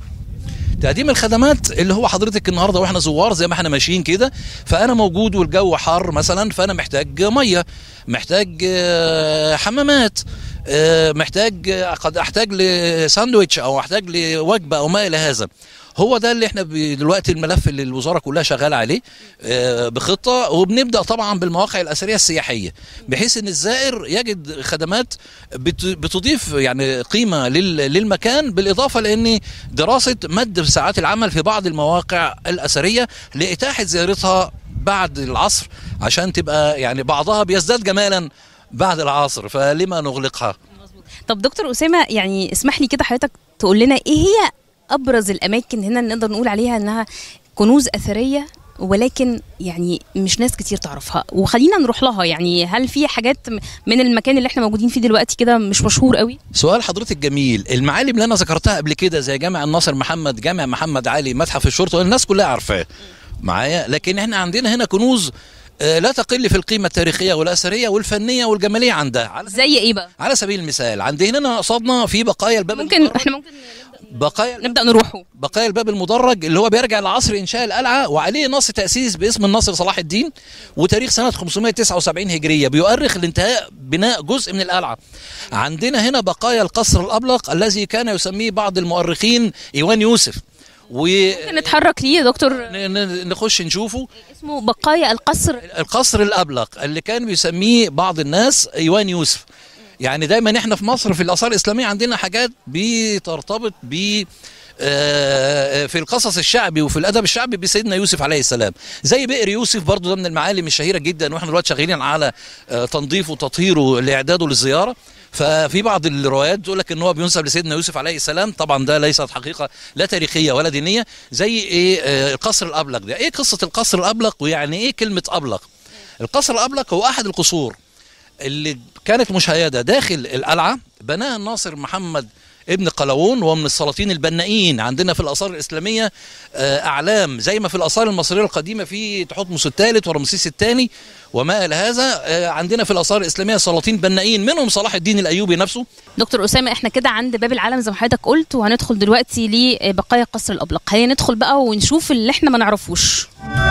تقديم الخدمات اللي هو حضرتك النهارده واحنا زوار زي ما احنا ماشيين كده فانا موجود والجو حار مثلا فانا محتاج ميه محتاج آه، حمامات آه، محتاج آه، قد احتاج لساندويتش او احتاج لوجبه او ما الى هذا هو ده اللي احنا ب- دلوقتي الملف اللي الوزاره كلها شغاله عليه آه، بخطه وبنبدا طبعا بالمواقع الاثريه السياحيه بحيث ان الزائر يجد خدمات بت- بتضيف يعني قيمه لل- للمكان بالاضافه لان دراسه مد ساعات العمل في بعض المواقع الاثريه لاتاحه زيارتها بعد العصر عشان تبقى يعني بعضها بيزداد جمالا بعد العصر فلما نغلقها طب دكتور اسامه يعني اسمح لي كده حضرتك تقول لنا ايه هي ابرز الاماكن هنا نقدر نقول عليها انها كنوز اثريه ولكن يعني مش ناس كتير تعرفها وخلينا نروح لها يعني هل في حاجات م- من المكان اللي احنا موجودين فيه دلوقتي كده مش مشهور قوي سؤال حضرتك جميل المعالم اللي انا ذكرتها قبل كده زي جامع الناصر محمد جامع محمد علي متحف الشرطه الناس كلها عارفاه معايا لكن احنا عندنا هنا كنوز آه، لا تقل في القيمه التاريخيه والاثريه والفنيه والجماليه عندها على زي ايه بقى على سبيل المثال عندنا هنا قصادنا في بقايا الباب ممكن احنا ممكن بقايا نبدا نروحه بقايا الباب المدرج اللي هو بيرجع لعصر انشاء القلعه وعليه نص تاسيس باسم الناصر صلاح الدين وتاريخ سنه 579 هجريه بيؤرخ لانتهاء بناء جزء من القلعه. عندنا هنا بقايا القصر الابلق الذي كان يسميه بعض المؤرخين ايوان يوسف و ممكن نتحرك ليه يا دكتور ن- ن- نخش نشوفه اسمه بقايا القصر القصر الابلق اللي كان بيسميه بعض الناس ايوان يوسف يعني دايما احنا في مصر في الاثار الاسلاميه عندنا حاجات بترتبط ب آه، في القصص الشعبي وفي الادب الشعبي بسيدنا يوسف عليه السلام زي بئر يوسف برضو ده من المعالم الشهيره جدا واحنا دلوقتي شغالين على آه، تنظيفه وتطهيره لاعداده للزياره ففي بعض الروايات تقول لك ان هو بينسب لسيدنا يوسف عليه السلام طبعا ده ليست حقيقه لا تاريخيه ولا دينيه زي ايه آه، القصر الابلق ده ايه قصه القصر الابلق ويعني ايه كلمه ابلق القصر الابلق هو احد القصور اللي كانت مشيده داخل القلعه بناها الناصر محمد ابن قلاوون وهو من السلاطين البنائين عندنا في الاثار الاسلاميه آه، اعلام زي ما في الاثار المصريه القديمه في تحتمس الثالث ورمسيس الثاني وما الى هذا آه، عندنا في الاثار الاسلاميه سلاطين بنائين منهم صلاح الدين الايوبي نفسه دكتور اسامه احنا كده عند باب العالم زي ما حضرتك قلت وهندخل دلوقتي لبقايا قصر الابلق خلينا ندخل بقى ونشوف اللي احنا ما نعرفوش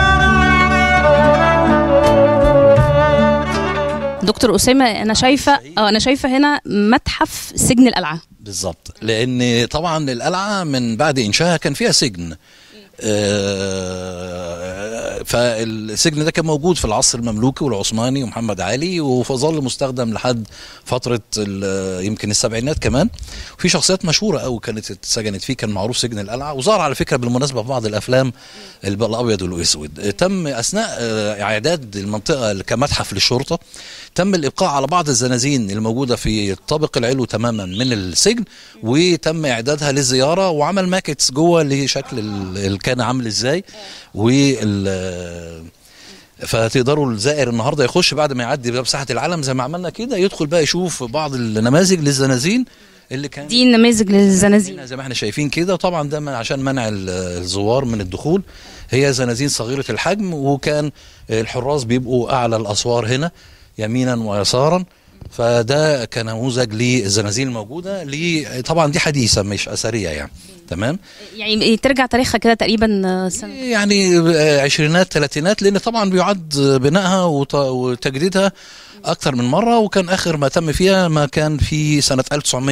دكتور اسامه انا شايفه اه انا شايفه هنا متحف سجن القلعه بالظبط لان طبعا القلعه من بعد انشائها كان فيها سجن آه، فالسجن ده كان موجود في العصر المملوكي والعثماني ومحمد علي وظل مستخدم لحد فتره ال- يمكن السبعينات كمان في شخصيات مشهوره قوي كانت اتسجنت فيه كان معروف سجن القلعه وظهر على فكره بالمناسبه في بعض الافلام الب- الابيض والاسود تم اثناء آه، اعداد المنطقه كمتحف للشرطه تم الابقاء على بعض الزنازين الموجوده في الطابق العلوي تماما من السجن وتم اعدادها للزياره وعمل ماكتس جوه لشكل ال- ال- كان عامل ازاي وال فتقدروا الزائر النهارده يخش بعد ما يعدي باب ساحه العلم زي ما عملنا كده يدخل بقى يشوف بعض النماذج للزنازين اللي كان دي نماذج للزنازين زي ما احنا شايفين كده طبعا ده من- عشان منع ال- الزوار من الدخول هي زنازين صغيره الحجم وكان الحراس بيبقوا اعلى الاسوار هنا يمينا ويسارا فده كنموذج للزنازين الموجوده لي طبعا دي حديثه مش اثريه يعني تمام يعني ترجع تاريخها كده تقريبا آه، سنه يعني آه، عشرينات ثلاثينات لان طبعا بيعد بنائها وت- وتجديدها اكثر من مره وكان اخر ما تم فيها ما كان في سنه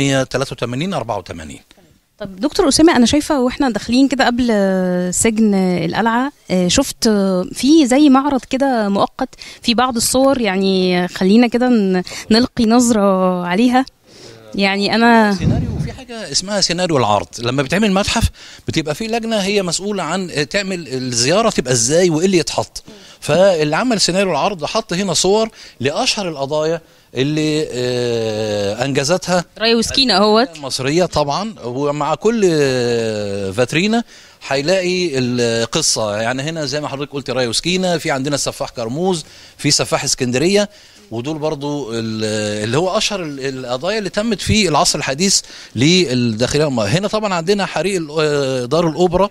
1983 84 طب دكتور أسامة أنا شايفة وإحنا داخلين كده قبل آه، سجن آه، القلعة آه، شفت آه، في زي معرض كده مؤقت في بعض الصور يعني خلينا كده ن- نلقي نظرة عليها يعني أنا حاجه اسمها سيناريو العرض لما بتعمل متحف بتبقى في لجنه هي مسؤوله عن تعمل الزياره تبقى ازاي وايه اللي يتحط فاللي عمل سيناريو العرض حط هنا صور لاشهر القضايا اللي آه، انجزتها راي وسكينة اهوت المصريه طبعا ومع كل آه، فاترينا هيلاقي القصه يعني هنا زي ما حضرتك قلت راي وسكينه في عندنا السفاح كرموز في سفاح اسكندريه ودول برضو ال- اللي هو اشهر ال- القضايا اللي تمت في العصر الحديث للداخليه الم- هنا طبعا عندنا حريق ال- آه، دار الاوبرا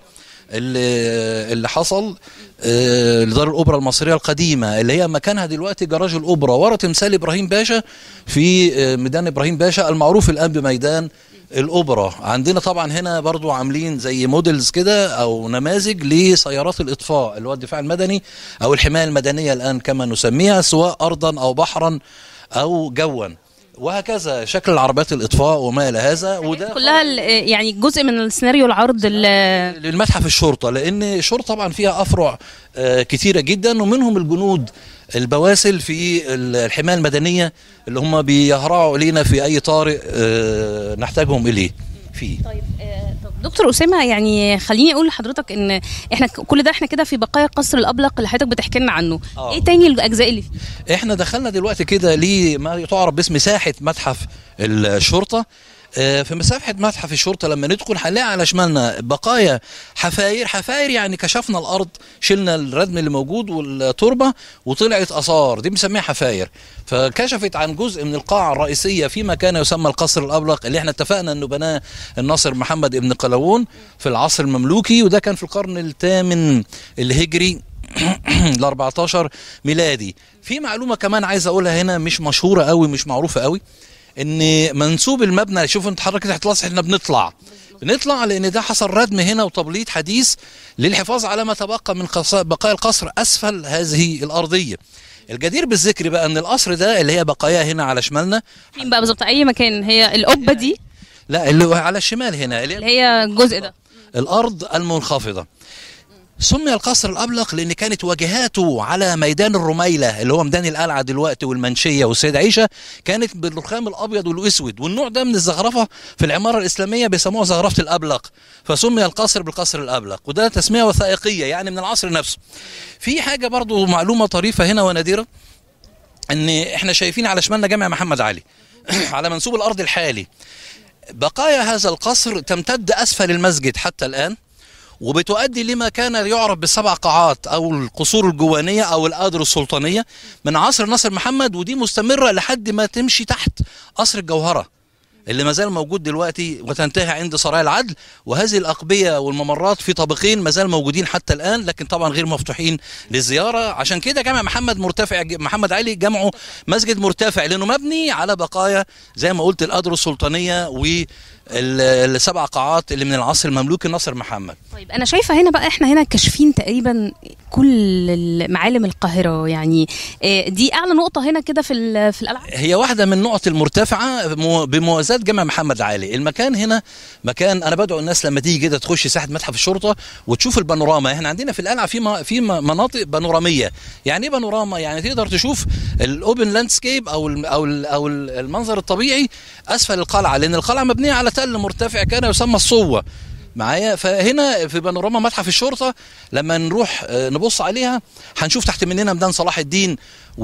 اللي اللي حصل آه، لدار الاوبرا المصريه القديمه اللي هي مكانها دلوقتي جراج الاوبرا ورا تمثال ابراهيم باشا في آه، ميدان ابراهيم باشا المعروف الان بميدان الاوبرا عندنا طبعا هنا برضو عاملين زي موديلز كده او نماذج لسيارات الاطفاء اللي هو الدفاع المدني او الحمايه المدنيه الان كما نسميها سواء ارضا او بحرا او جوا وهكذا شكل العربيات الاطفاء وما الى هذا وده كلها ال- يعني جزء من السيناريو العرض ال- للمتحف الشرطه لان الشرطه طبعا فيها افرع آه، كتيره جدا ومنهم الجنود البواسل في ال- الحمايه المدنيه اللي هم بيهرعوا الينا في اي طارئ آه، نحتاجهم اليه فيه دكتور أسامة يعني خليني أقول لحضرتك إن إحنا ك- كل ده إحنا كده في بقايا قصر الأبلق اللي حضرتك بتحكي لنا عنه آه. إيه تاني الأجزاء اللي فيه احنا دخلنا دلوقتي كده لما تعرف باسم ساحه متحف الشرطه آه، في مساحه متحف الشرطه لما ندخل هنلاقي على شمالنا بقايا حفاير حفاير يعني كشفنا الارض شلنا الردم اللي موجود والتربه وطلعت اثار دي بنسميها حفاير فكشفت عن جزء من القاعه الرئيسيه فيما كان يسمى القصر الابلق اللي احنا اتفقنا انه بناه الناصر محمد ابن قلاوون في العصر المملوكي وده كان في القرن الثامن الهجري ل 14 ميلادي في معلومه كمان عايز اقولها هنا مش مشهوره قوي مش معروفه قوي ان منسوب المبنى شوف انت حضرتك تحت الأسطح احنا بنطلع بنطلع لان ده حصل ردم هنا وتبليط حديث للحفاظ على ما تبقى من قص- بقايا القصر اسفل هذه الارضيه الجدير بالذكر بقى ان القصر ده اللي هي بقاياه هنا على شمالنا فين بقى بالظبط أي مكان هي القبة دي لا اللي هو على الشمال هنا اللي اللي هي الجزء ده الارض المنخفضه سمي القصر الابلق لان كانت واجهاته على ميدان الرميله اللي هو ميدان القلعه دلوقتي والمنشيه والسيده عيشه كانت بالرخام الابيض والاسود والنوع ده من الزخرفه في العماره الاسلاميه بيسموها زخرفه الابلق فسمي القصر بالقصر الابلق وده تسميه وثائقيه يعني من العصر نفسه في حاجه برضو معلومه طريفه هنا ونادره ان احنا شايفين على شمالنا جامع محمد علي على منسوب الارض الحالي بقايا هذا القصر تمتد اسفل المسجد حتى الان وبتؤدي لما كان يعرف بالسبع قاعات او القصور الجوانيه او القادر السلطانيه من عصر ناصر محمد ودي مستمره لحد ما تمشي تحت قصر الجوهره اللي ما زال موجود دلوقتي وتنتهي عند سرايا العدل وهذه الاقبيه والممرات في طابقين ما زال موجودين حتى الان لكن طبعا غير مفتوحين للزياره عشان كده جامع محمد مرتفع محمد علي جمعه مسجد مرتفع لانه مبني على بقايا زي ما قلت القدر السلطانيه ال- السبع قاعات اللي من العصر المملوكي ناصر محمد طيب انا شايفه هنا بقى احنا هنا كاشفين تقريبا كل معالم القاهره يعني آه، دي اعلى نقطه هنا كده في ال- في القلعه هي واحدة من النقط المرتفعة مو- بموازاة جامع محمد علي المكان هنا مكان أنا بدعو الناس لما تيجي كده تخش ساحة متحف الشرطة وتشوف البانوراما احنا عندنا في القلعة في م- في م- مناطق بانورامية يعني ايه بانوراما يعني تقدر تشوف الاوبن لاندسكيب او ال او ال او ال- المنظر الطبيعي اسفل القلعة لأن القلعة مبنية على تل مرتفع كان يسمى الصوة معايا فهنا في بانوراما متحف الشرطه لما نروح آه، نبص عليها هنشوف تحت مننا ميدان صلاح الدين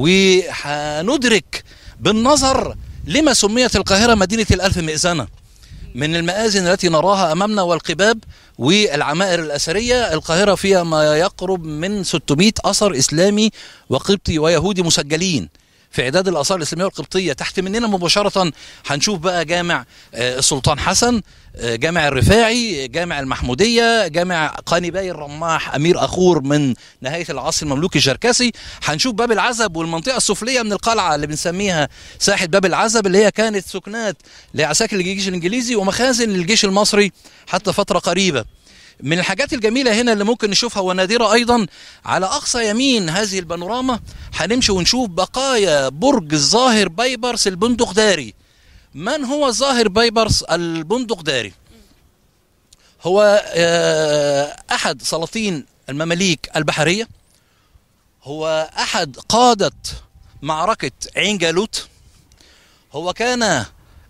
وهندرك بالنظر لما سميت القاهره مدينه الالف مئذنه من المآذن التي نراها امامنا والقباب والعمائر الاثريه القاهره فيها ما يقرب من 600 اثر اسلامي وقبطي ويهودي مسجلين في اعداد الاثار الاسلاميه والقبطيه تحت مننا مباشره هنشوف بقى جامع آه، السلطان حسن آه، جامع الرفاعي جامع المحموديه جامع قانباي الرماح امير اخور من نهايه العصر المملوكي الشركسي هنشوف باب العزب والمنطقه السفليه من القلعه اللي بنسميها ساحه باب العزب اللي هي كانت سكنات لعساكر الجيش الانجليزي ومخازن للجيش المصري حتى فتره قريبه من الحاجات الجميلة هنا اللي ممكن نشوفها ونادرة أيضا على أقصى يمين هذه البانوراما هنمشي ونشوف بقايا برج الظاهر بيبرس البندقداري من هو الظاهر بيبرس البندقداري هو آه، أحد سلاطين المماليك البحرية هو أحد قادة معركة عين جالوت هو كان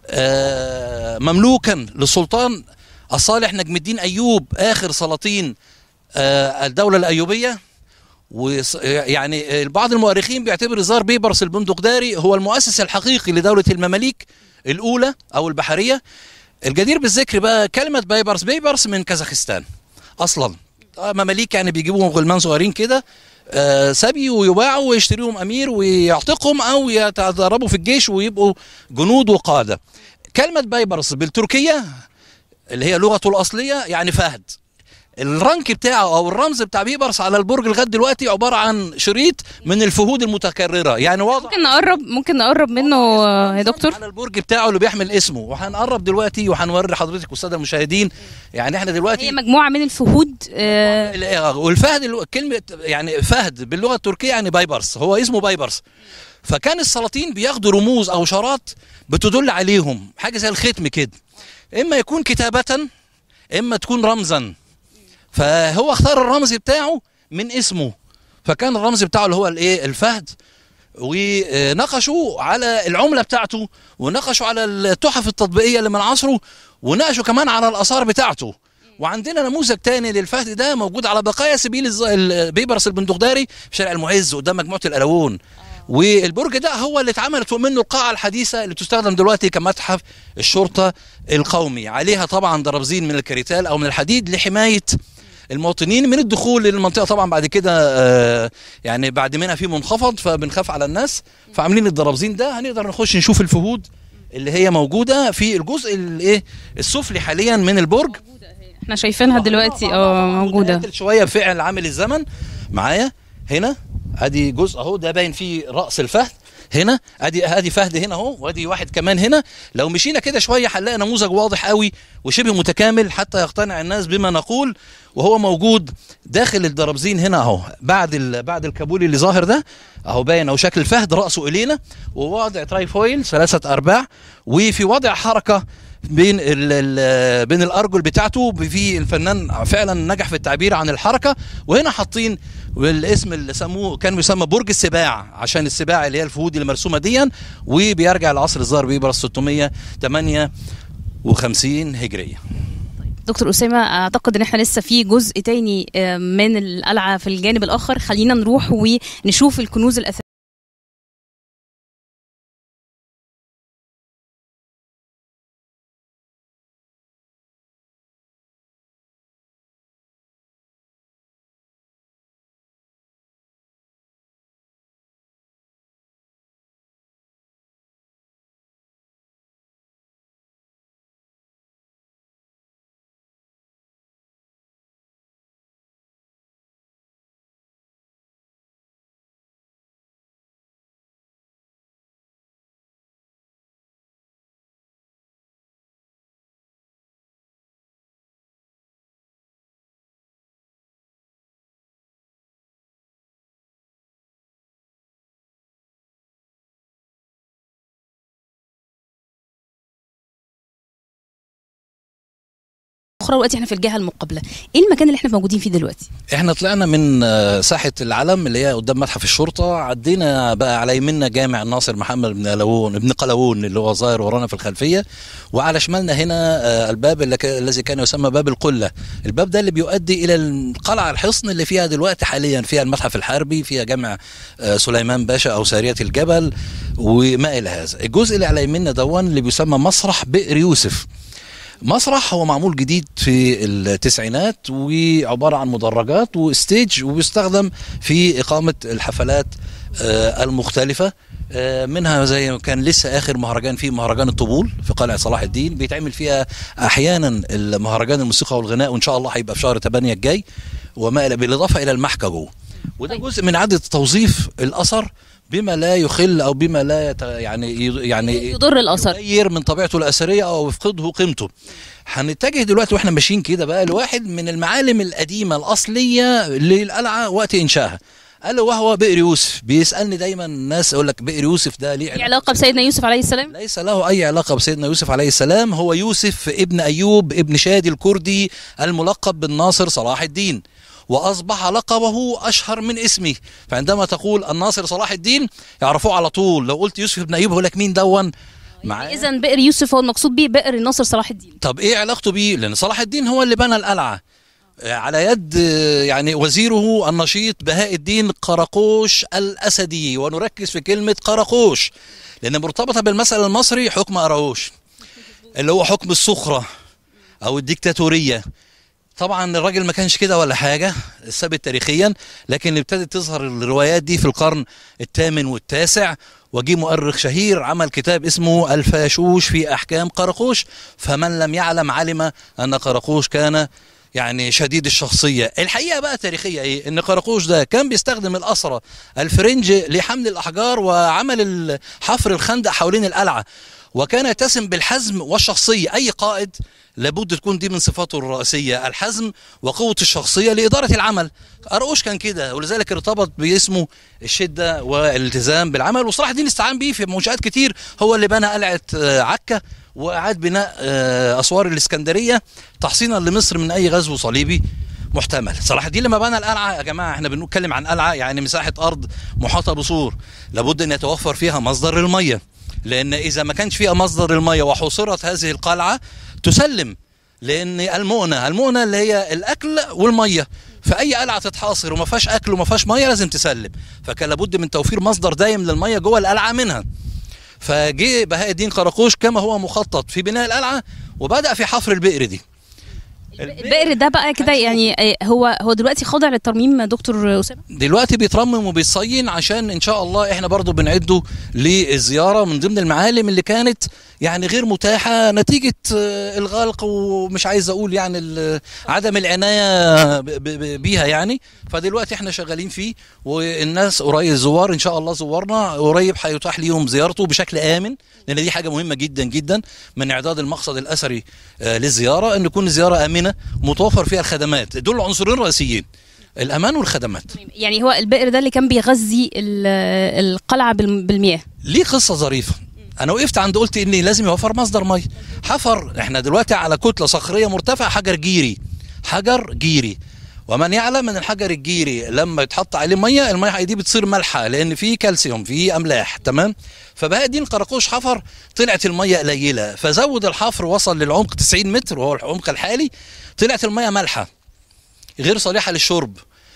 آه، مملوكا للسلطان الصالح نجم الدين ايوب اخر سلاطين آه، الدوله الايوبيه وص- يعني بعض المؤرخين بيعتبر زار بيبرس البندقداري هو المؤسس الحقيقي لدوله المماليك الاولى او البحريه الجدير بالذكر بقى كلمه بيبرس بيبرس من كازاخستان اصلا آه، مماليك يعني بيجيبوا غلمان صغيرين كده آه، سبي ويباعوا ويشتريهم امير ويعتقهم او يتدربوا في الجيش ويبقوا جنود وقاده كلمه بيبرس بالتركيه اللي هي لغته الاصليه يعني فهد الرنك بتاعه او الرمز بتاع بيبرس على البرج لغايه دلوقتي عباره عن شريط من الفهود المتكرره يعني واضح ممكن نقرب ممكن نقرب منه آه، يا دكتور على البرج بتاعه اللي بيحمل اسمه وهنقرب دلوقتي وهنوري حضرتك والساده المشاهدين يعني احنا دلوقتي هي مجموعه من الفهود آه، ال- والفهد الو- كلمه يعني فهد باللغه التركيه يعني بايبرس هو اسمه بايبرس فكان السلاطين بياخدوا رموز او اشارات بتدل عليهم حاجه زي الختم كده اما يكون كتابه اما تكون رمزا فهو اختار الرمز بتاعه من اسمه فكان الرمز بتاعه اللي هو الايه الفهد ونقشوا على العمله بتاعته ونقشوا على التحف التطبيقيه اللي من عصره وناقشوا كمان على الاثار بتاعته وعندنا نموذج تاني للفهد ده موجود على بقايا سبيل الز- البيبرس البندقداري في شارع المعز قدام مجموعه القلاوون والبرج ده هو اللي اتعملت منه القاعه الحديثه اللي تستخدم دلوقتي كمتحف الشرطه القومي عليها طبعا درابزين من الكريتال او من الحديد لحمايه المواطنين من الدخول للمنطقه طبعا بعد كده آه، يعني بعد منها في منخفض فبنخاف على الناس فعاملين الدرابزين ده هنقدر نخش نشوف الفهود اللي هي موجوده في الجزء الايه السفلي حاليا من البرج احنا شايفينها دلوقتي اه موجوده قاتل شويه بفعل عامل الزمن معايا هنا ادي جزء اهو ده باين فيه راس الفهد هنا ادي ادي فهد هنا اهو وادي واحد كمان هنا لو مشينا كده شويه هنلاقي نموذج واضح قوي وشبه متكامل حتى يقتنع الناس بما نقول وهو موجود داخل الدرابزين هنا اهو بعد ال... بعد الكابولي اللي ظاهر ده اهو باين اهو شكل الفهد راسه الينا ووضع ترايفويل ثلاثه ارباع وفي وضع حركه بين ال ال بين الارجل بتاعته في الفنان فعلا نجح في التعبير عن الحركه وهنا حاطين الاسم اللي سموه كان بيسمى برج السباع عشان السباع اللي هي الفهود اللي مرسومه ديا وبيرجع لعصر الظاهر بيبرس 658 هجريه دكتور أسامة أعتقد إن إحنا لسه في جزء تاني آه، من القلعة في الجانب الآخر خلينا نروح ونشوف الكنوز الأثرية اخرى ودلوقتي احنا في الجهه المقابله ايه المكان اللي احنا موجودين فيه دلوقتي احنا طلعنا من آه، ساحه العلم اللي هي قدام متحف الشرطه عدينا بقى على يمنا جامع الناصر محمد بن قلاوون ابن قلاوون اللي هو ظاهر ورانا في الخلفيه وعلى شمالنا هنا آه، الباب اللي ك- الذي كان يسمى باب القله الباب ده اللي بيؤدي الى القلعه الحصن اللي فيها دلوقتي حاليا فيها المتحف الحربي فيها جامع آه، سليمان باشا او ساريه الجبل وما الى هذا الجزء اللي على يمنا دون اللي بيسمى مسرح بئر يوسف مسرح هو معمول جديد في التسعينات وعبارة عن مدرجات وستيج وبيستخدم في إقامة الحفلات آه، المختلفة آه، منها زي ما كان لسه آخر مهرجان فيه مهرجان الطبول في قلعة صلاح الدين بيتعمل فيها أحيانا المهرجان الموسيقى والغناء وإن شاء الله هيبقى في شهر 8 الجاي وما إلى- بالإضافة إلى المحكى جوه وده جزء من إعادة توظيف الأثر بما لا يخل او بما لا يت... يعني يعني يضر الاثر يغير من طبيعته الاثريه او يفقده قيمته هنتجه دلوقتي واحنا ماشيين كده بقى لواحد من المعالم القديمه الاصليه للقلعه وقت انشائها قال وهو بئر يوسف بيسالني دايما الناس يقول لك بئر يوسف ده ليه في علاقه بسيدنا يوسف عليه السلام ليس له اي علاقه بسيدنا يوسف عليه السلام هو يوسف ابن ايوب ابن شادي الكردي الملقب بالناصر صلاح الدين واصبح لقبه اشهر من اسمه فعندما تقول الناصر صلاح الدين يعرفوه على طول لو قلت يوسف ابن ايوب يقول لك مين دون معاه اذا بئر يوسف هو المقصود به بئر الناصر صلاح الدين طب ايه علاقته بيه لان صلاح الدين هو اللي بنى القلعه آه، على يد آه، يعني وزيره النشيط بهاء الدين قرقوش الاسدي ونركز في كلمه قرقوش لان مرتبطه بالمثل المصري حكم قراوش اللي هو حكم السخره او الديكتاتوريه طبعا الراجل ما كانش كده ولا حاجه ثابت تاريخيا لكن ابتدت تظهر الروايات دي في القرن الثامن والتاسع وجي مؤرخ شهير عمل كتاب اسمه الفاشوش في احكام قرقوش فمن لم يعلم علم ان قرقوش كان يعني شديد الشخصيه الحقيقه بقى تاريخيه ايه ان قرقوش ده كان بيستخدم الاسرى الفرنج لحمل الاحجار وعمل ال- حفر الخندق حوالين القلعه وكان يتسم بالحزم والشخصيه اي قائد لابد تكون دي من صفاته الرئيسيه الحزم وقوه الشخصيه لاداره العمل قرقوش كان كده ولذلك ارتبط باسمه الشده والالتزام بالعمل وصلاح الدين استعان بيه في منشات كتير هو اللي بنى قلعه آه، عكا واعاد بناء آه، اسوار الاسكندريه تحصينا لمصر من اي غزو صليبي محتمل صلاح الدين لما بنى القلعه يا جماعه احنا بنتكلم عن قلعه يعني مساحه ارض محاطه بسور لابد ان يتوفر فيها مصدر الميه لان اذا ما كانش فيها مصدر الميه وحصرت هذه القلعه تسلم لان المؤنه المؤنه اللي هي الاكل والميه فاي قلعه تتحاصر وما فيهاش اكل وما فيهاش ميه لازم تسلم فكان لابد من توفير مصدر دايم للميه جوه القلعه منها فجه بهاء الدين قراقوش كما هو مخطط في بناء القلعه وبدا في حفر البئر دي البئر ده بقى كده يعني آه، هو هو دلوقتي خاضع للترميم دكتور اسامه دلوقتي بيترمم وبيتصين عشان ان شاء الله احنا برضو بنعده للزياره من ضمن المعالم اللي كانت يعني غير متاحه نتيجه آه، الغلق ومش عايز اقول يعني ال- عدم العنايه ب- ب- بيها يعني فدلوقتي احنا شغالين فيه والناس قريب الزوار ان شاء الله زورنا قريب هيتاح ليهم زيارته بشكل امن لان دي حاجه مهمه جدا جدا من اعداد المقصد الاثري آه، للزياره ان تكون الزياره امنه متوفر فيها الخدمات دول عنصرين رئيسيين الامان والخدمات يعني هو البئر ده اللي كان بيغذي ال- القلعه بالم- بالمياه ليه قصه ظريفه انا وقفت عند قلت ان لازم يوفر مصدر ميه حفر احنا دلوقتي على كتله صخريه مرتفعه حجر جيري حجر جيري ومن يعلم ان الحجر الجيري لما يتحط عليه ميه الميه دي بتصير مالحه لان فيه كالسيوم فيه املاح تمام فبهاء الدين قراقوش حفر طلعت الميه قليله فزود الحفر وصل للعمق 90 متر وهو العمق الحالي طلعت الميه مالحه غير صالحه للشرب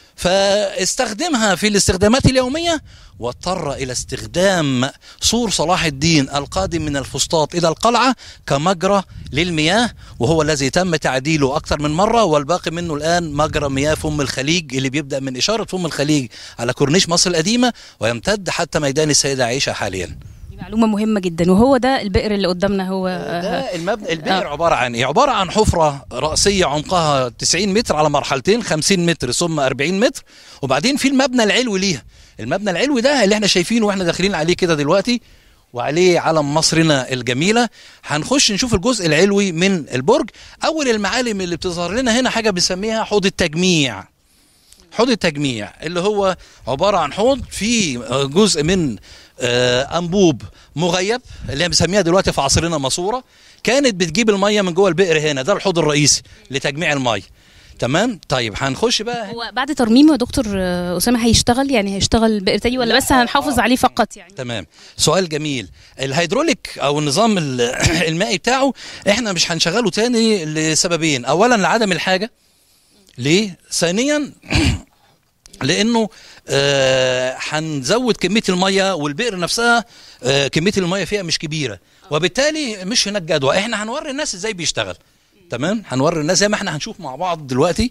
فاستخدمها في الاستخدامات اليوميه واضطر الى استخدام سور صلاح الدين القادم من الفسطاط الى القلعه كمجرى للمياه وهو الذي تم تعديله اكثر من مره والباقي منه الان مجرى مياه فم الخليج اللي بيبدا من اشاره فم الخليج على كورنيش مصر القديمه ويمتد حتى ميدان السيده عائشه حاليا دي معلومه مهمه جدا وهو ده البئر اللي قدامنا هو ده المبنى البئر عباره عن ايه؟ عباره عن حفره راسيه عمقها 90 متر على مرحلتين 50 متر ثم 40 متر وبعدين في المبنى العلوي ليها المبنى العلوي ده اللي احنا شايفينه واحنا داخلين عليه كده دلوقتي وعليه علم مصرنا الجميله هنخش نشوف الجزء العلوي من البرج اول المعالم اللي بتظهر لنا هنا حاجه بنسميها حوض التجميع حوض التجميع اللي هو عباره عن حوض فيه جزء من آه، انبوب مغيب اللي هي بنسميها دلوقتي في عصرنا ماسوره كانت بتجيب الميه من جوه البئر هنا ده الحوض الرئيسي لتجميع الميه تمام طيب هنخش بقى هو بعد ترميمه يا دكتور آه، اسامه هيشتغل يعني هيشتغل بئر تاني ولا بس هنحافظ عليه فقط يعني تمام سؤال جميل الهيدروليك او النظام ال- المائي بتاعه احنا مش هنشغله تاني لسببين اولا لعدم الحاجه ليه ثانيا لانه آه، هنزود كميه الميه والبئر نفسها آه، كميه الميه فيها مش كبيره وبالتالي مش هناك جدوى احنا هنوري الناس ازاي بيشتغل تمام هنوري الناس زي ما احنا هنشوف مع بعض دلوقتي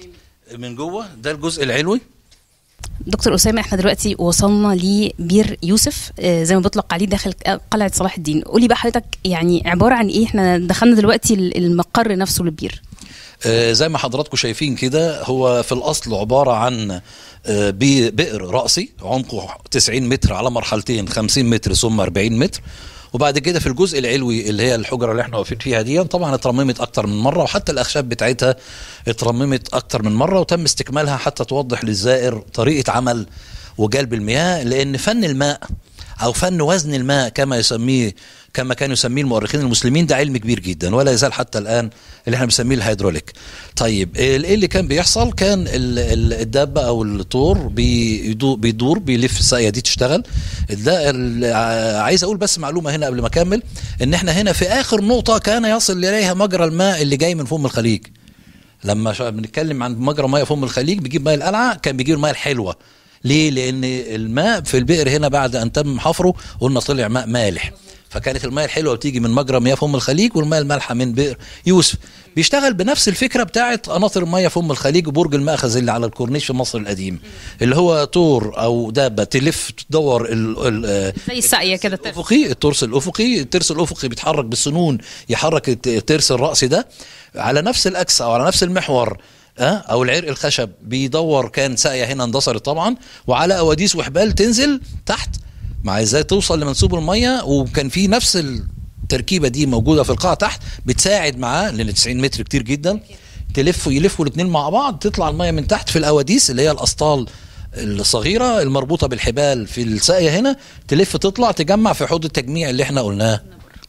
من جوه ده الجزء العلوي دكتور اسامه احنا دلوقتي وصلنا لبير يوسف آه، زي ما بيطلق عليه داخل قلعه صلاح الدين قولي بقى حضرتك يعني عباره عن ايه احنا دخلنا دلوقتي المقر نفسه للبير آه، زي ما حضراتكم شايفين كده هو في الاصل عباره عن آه، بي- بئر راسي عمقه 90 متر على مرحلتين 50 متر ثم 40 متر وبعد كده في الجزء العلوي اللي هي الحجره اللي احنا واقفين فيها دي طبعا اترممت اكتر من مره وحتى الاخشاب بتاعتها اترممت اكتر من مره وتم استكمالها حتى توضح للزائر طريقه عمل وجلب المياه لان فن الماء او فن وزن الماء كما يسميه كما كانوا يسميه المؤرخين المسلمين ده علم كبير جدا ولا يزال حتى الان اللي احنا بنسميه الهيدروليك طيب ايه اللي كان بيحصل كان ال- ال- الدابه او الطور بيدو- بيدور بيلف الساقيه دي تشتغل ده ال- ع- عايز اقول بس معلومه هنا قبل ما اكمل ان احنا هنا في اخر نقطه كان يصل اليها مجرى الماء اللي جاي من فم الخليج لما شا- بنتكلم عن مجرى ميه فم الخليج بيجيب ميه القلعه كان بيجيب الميه الحلوه ليه لان الماء في البئر هنا بعد ان تم حفره قلنا طلع ماء مالح فكانت الماء الحلوه بتيجي من مجرى مياه فم الخليج والماء المالحه من بئر يوسف بيشتغل بنفس الفكره بتاعت قناطر الميه فم الخليج وبرج المأخذ اللي على الكورنيش في مصر القديم اللي هو طور او دابه تلف تدور ال ال زي الساقيه كده الافقي الترس الافقي الترس الافقي بيتحرك بالسنون يحرك الت- الترس الراسي ده على نفس الاكس او على نفس المحور أه؟ او العرق الخشب بيدور كان ساقيه هنا اندثرت طبعا وعلى اواديس وحبال تنزل تحت مع ازاي توصل لمنسوب الميه وكان في نفس التركيبه دي موجوده في القاع تحت بتساعد معاه لان 90 متر كتير جدا تلف يلفوا الاثنين مع بعض تطلع الميه من تحت في الاواديس اللي هي الاسطال الصغيره المربوطه بالحبال في الساقيه هنا تلف تطلع تجمع في حوض التجميع اللي احنا قلناه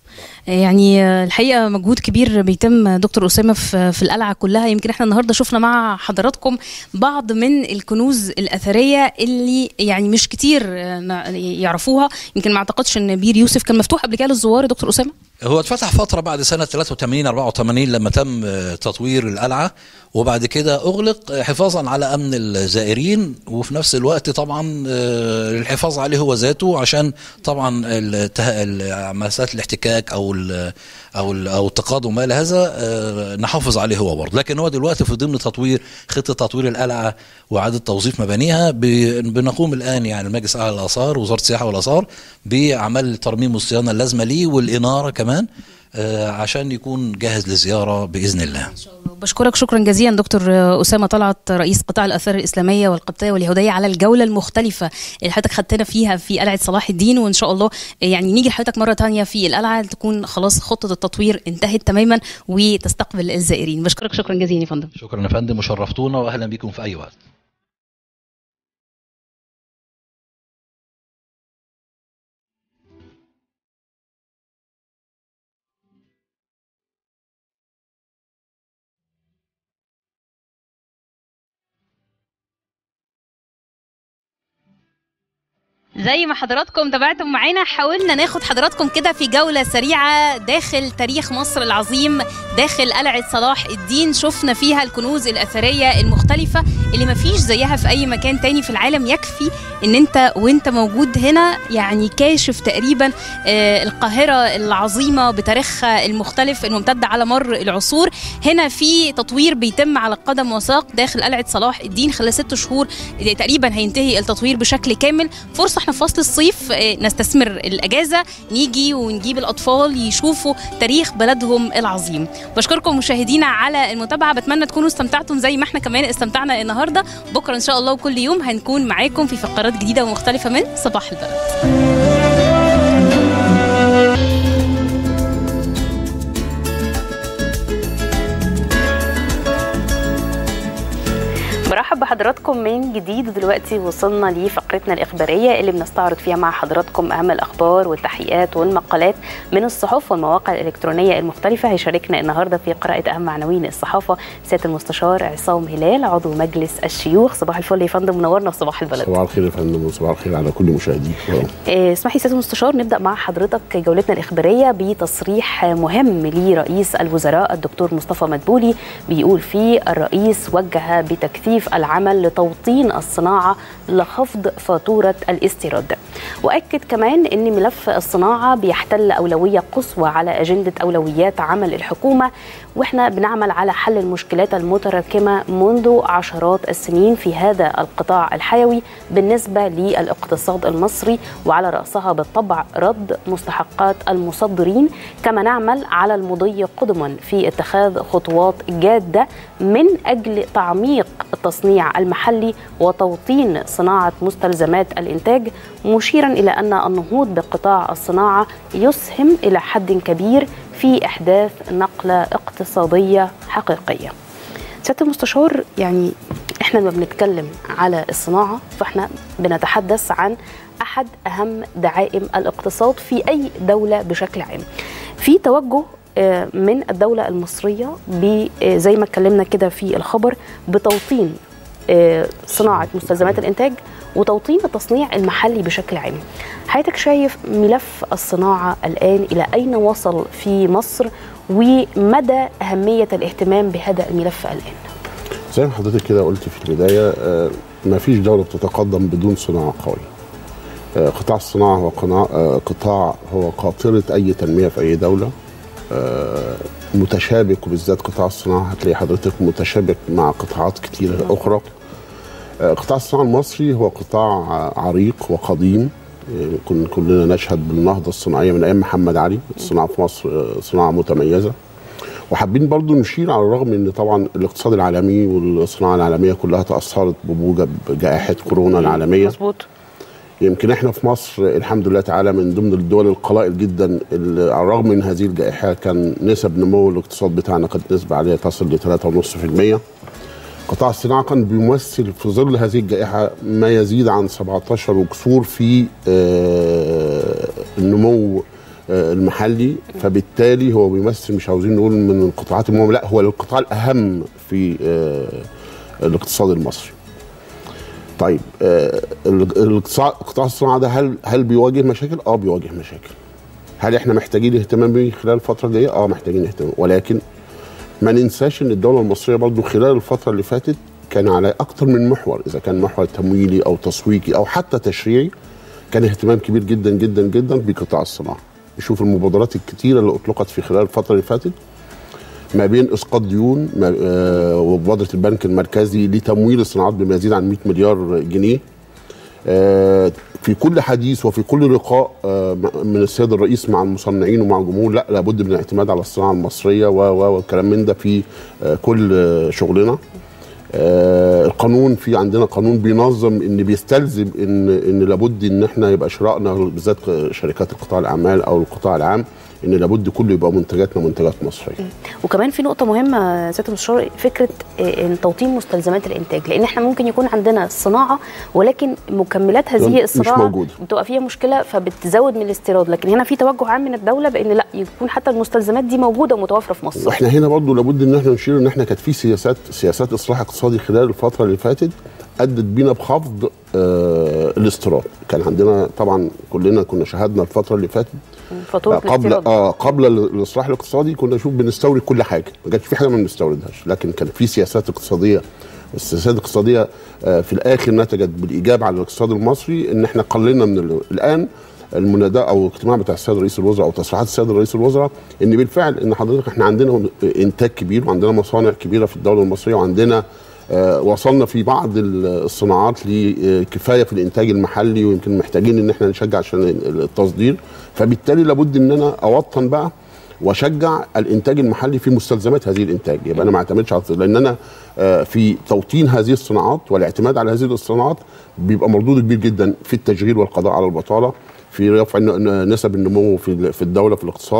يعني آه، الحقيقه مجهود كبير بيتم دكتور اسامه في في القلعه كلها يمكن احنا النهارده شفنا مع حضراتكم بعض من الكنوز الاثريه اللي يعني مش كتير آه، ما- يعرفوها يمكن ما اعتقدش ان بير يوسف كان مفتوح قبل كده للزوار يا دكتور اسامه هو اتفتح فترة بعد سنة 83 84 لما تم آه، تطوير القلعة وبعد كده أغلق آه، حفاظا على أمن الزائرين وفي نفس الوقت طبعا آه، الحفاظ عليه هو ذاته عشان طبعا الته- ال- مسألة الاحتكاك أو ال أو ال أو التقادم ما إلى هذا آه، نحافظ عليه هو برضه لكن هو دلوقتي في ضمن تطوير خطة تطوير القلعة وإعادة توظيف مبانيها ب- بنقوم الآن يعني المجلس الأعلى للآثار وزارة السياحة والآثار بأعمال الترميم والصيانة اللازمة ليه والإنارة كمان آه، عشان يكون جاهز للزيارة بإذن الله بشكرك شكرا جزيلا دكتور اسامه طلعت رئيس قطاع الاثار الاسلاميه والقبطيه واليهوديه على الجوله المختلفه اللي حضرتك خدتنا فيها في قلعه صلاح الدين وان شاء الله يعني نيجي لحضرتك مره تانية في القلعه تكون خلاص خطه التطوير انتهت تماما وتستقبل الزائرين بشكرك شكرا جزيلا يا فندم شكرا يا فندم وشرفتونا وأهلا بكم في أي وقت زي ما حضراتكم تابعتم معانا حاولنا ناخد حضراتكم كده في جولة سريعة داخل تاريخ مصر العظيم داخل قلعة صلاح الدين شفنا فيها الكنوز الأثرية المختلفة اللي مفيش زيها في أي مكان تاني في العالم يكفي إن أنت وأنت موجود هنا يعني كاشف تقريبا آه، القاهرة العظيمة بتاريخها المختلف الممتد على مر العصور هنا في تطوير بيتم على قدم وساق داخل قلعة صلاح الدين خلال ست شهور تقريبا هينتهي التطوير بشكل كامل فرصة احنا في فصل الصيف آه، نستثمر الأجازة نيجي ونجيب الأطفال يشوفوا تاريخ بلدهم العظيم بشكركم مشاهدينا على المتابعة بتمنى تكونوا استمتعتم زي ما احنا كمان استمتعنا النهاردة بكرة إن شاء الله وكل يوم هنكون معاكم في فقرات جديدة ومختلفة من صباح البلد برحب بحضراتكم من جديد دلوقتي وصلنا لفقرتنا الإخبارية اللي بنستعرض فيها مع حضراتكم أهم الأخبار والتحقيقات والمقالات من الصحف والمواقع الإلكترونية المختلفة هيشاركنا النهاردة في قراءة أهم عناوين الصحافة سيادة المستشار عصام هلال عضو مجلس الشيوخ صباح الفل يا فندم منورنا في صباح البلد صباح الخير يا فندم وصباح الخير على كل مشاهديك آه، اسمحي سياده المستشار نبدا مع حضرتك جولتنا الاخباريه بتصريح مهم لرئيس الوزراء الدكتور مصطفى مدبولي بيقول فيه الرئيس وجه بتكثيف العمل لتوطين الصناعه لخفض فاتوره الاستيراد واكد كمان ان ملف الصناعه بيحتل اولويه قصوى على اجنده اولويات عمل الحكومه واحنا بنعمل على حل المشكلات المتراكمه منذ عشرات السنين في هذا القطاع الحيوي بالنسبه للاقتصاد المصري وعلى راسها بالطبع رد مستحقات المصدرين كما نعمل على المضي قدما في اتخاذ خطوات جاده من اجل تعميق التصنيع المحلي وتوطين صناعه مستلزمات الانتاج مشيرا الى ان النهوض بقطاع الصناعه يسهم الى حد كبير في احداث نقله اقتصاديه حقيقيه. سياده المستشار يعني احنا لما بنتكلم على الصناعه فاحنا بنتحدث عن احد اهم دعائم الاقتصاد في اي دوله بشكل عام. في توجه آه، من الدوله المصريه ب- آه، زي ما اتكلمنا كده في الخبر بتوطين آه، صناعه مستلزمات الانتاج وتوطين التصنيع المحلي بشكل عام. حضرتك شايف ملف الصناعه الان الى اين وصل في مصر ومدى اهميه الاهتمام بهذا الملف الان؟ زي ما حضرتك كده قلت في البدايه آه، ما فيش دوله بتتقدم بدون صناعه قويه آه، قطاع الصناعه هو قناع آه، قطاع هو قاطره اي تنميه في اي دوله آه، متشابك وبالذات قطاع الصناعه هتلاقي حضرتك متشابك مع قطاعات كتيره اخرى آه، قطاع الصناعه المصري هو قطاع آه، عريق وقديم آه، كن- كلنا نشهد بالنهضه الصناعيه من ايام محمد علي الصناعه في مصر آه، صناعه متميزه وحابين برضو نشير على الرغم ان طبعا الاقتصاد العالمي والصناعه العالميه كلها تاثرت بموجب جائحه كورونا العالميه مظبوط يمكن احنا في مصر الحمد لله تعالى من ضمن الدول القلائل جدا اللي على الرغم من هذه الجائحه كان نسب نمو الاقتصاد بتاعنا كانت نسبه عليها تصل ل 3.5% قطاع الصناعه كان بيمثل في ظل هذه الجائحه ما يزيد عن 17 وكسور في آه، النمو آه، المحلي فبالتالي هو بيمثل مش عاوزين نقول من القطاعات المهمه لا هو القطاع الاهم في آه، الاقتصاد المصري طيب آه، ال- الاقتصاد قطاع الصناعه ده هل هل بيواجه مشاكل؟ اه بيواجه مشاكل. هل احنا محتاجين اهتمام بيه خلال الفتره الجايه؟ اه محتاجين اهتمام ولكن ما ننساش ان الدوله المصريه برضو خلال الفتره اللي فاتت كان على اكتر من محور اذا كان محور تمويلي او تسويقي او حتى تشريعي كان اهتمام كبير جدا جدا جدا بقطاع الصناعه. نشوف المبادرات الكتيره اللي اطلقت في خلال الفتره اللي فاتت ما بين اسقاط ديون ما- آه، ومبادره البنك المركزي لتمويل الصناعات بما يزيد عن 100 مليار جنيه آه، في كل حديث وفي كل لقاء آه، م- من السيد الرئيس مع المصنعين ومع الجمهور لا لابد من الاعتماد على الصناعه المصريه و و والكلام من ده في آه، كل آه، شغلنا آه، القانون في عندنا قانون بينظم ان بيستلزم ان ان لابد ان احنا يبقى شرائنا بالذات شركات القطاع الاعمال او القطاع العام ان لابد كله يبقى منتجاتنا منتجات مصريه وكمان في نقطة مهمة سيادة المستشار فكرة آه، إن توطين مستلزمات الإنتاج لأن إحنا ممكن يكون عندنا صناعة ولكن مكملات هذه مش الصناعة موجودة. بتبقى فيها مشكلة فبتزود من الاستيراد لكن هنا في توجه عام من الدولة بأن لا يكون حتى المستلزمات دي موجودة ومتوفرة في مصر واحنا هنا برضو لابد ان احنا نشير ان احنا كانت في سياسات سياسات اصلاح اقتصادي خلال الفتره اللي فاتت ادت بينا بخفض آه الاستيراد كان عندنا طبعا كلنا كنا شاهدنا الفتره اللي فاتت فاتورة قبل الاستيراد اه قبل الاصلاح الاقتصادي كنا نشوف بنستورد كل حاجه ما كانش في حاجه ما بنستوردهاش لكن كان في سياسات اقتصاديه السياسات الاقتصاديه آه في الاخر نتجت بالايجاب على الاقتصاد المصري ان احنا قللنا من ال- الان المناداه او الاجتماع بتاع السيد رئيس الوزراء او تصريحات السيد رئيس الوزراء ان بالفعل ان حضرتك احنا عندنا انتاج كبير وعندنا مصانع كبيره في الدوله المصريه وعندنا آه، وصلنا في بعض ال- الصناعات لكفايه في الانتاج المحلي ويمكن محتاجين ان احنا نشجع عشان التصدير فبالتالي لابد ان انا اوطن بقى واشجع الانتاج المحلي في مستلزمات هذه الانتاج يبقى انا ما اعتمدش على لان انا آه، في توطين هذه الصناعات والاعتماد على هذه الصناعات بيبقى مردود كبير جدا في التشغيل والقضاء على البطاله في رفع الن- نسب النمو في ال- في الدوله في الاقتصاد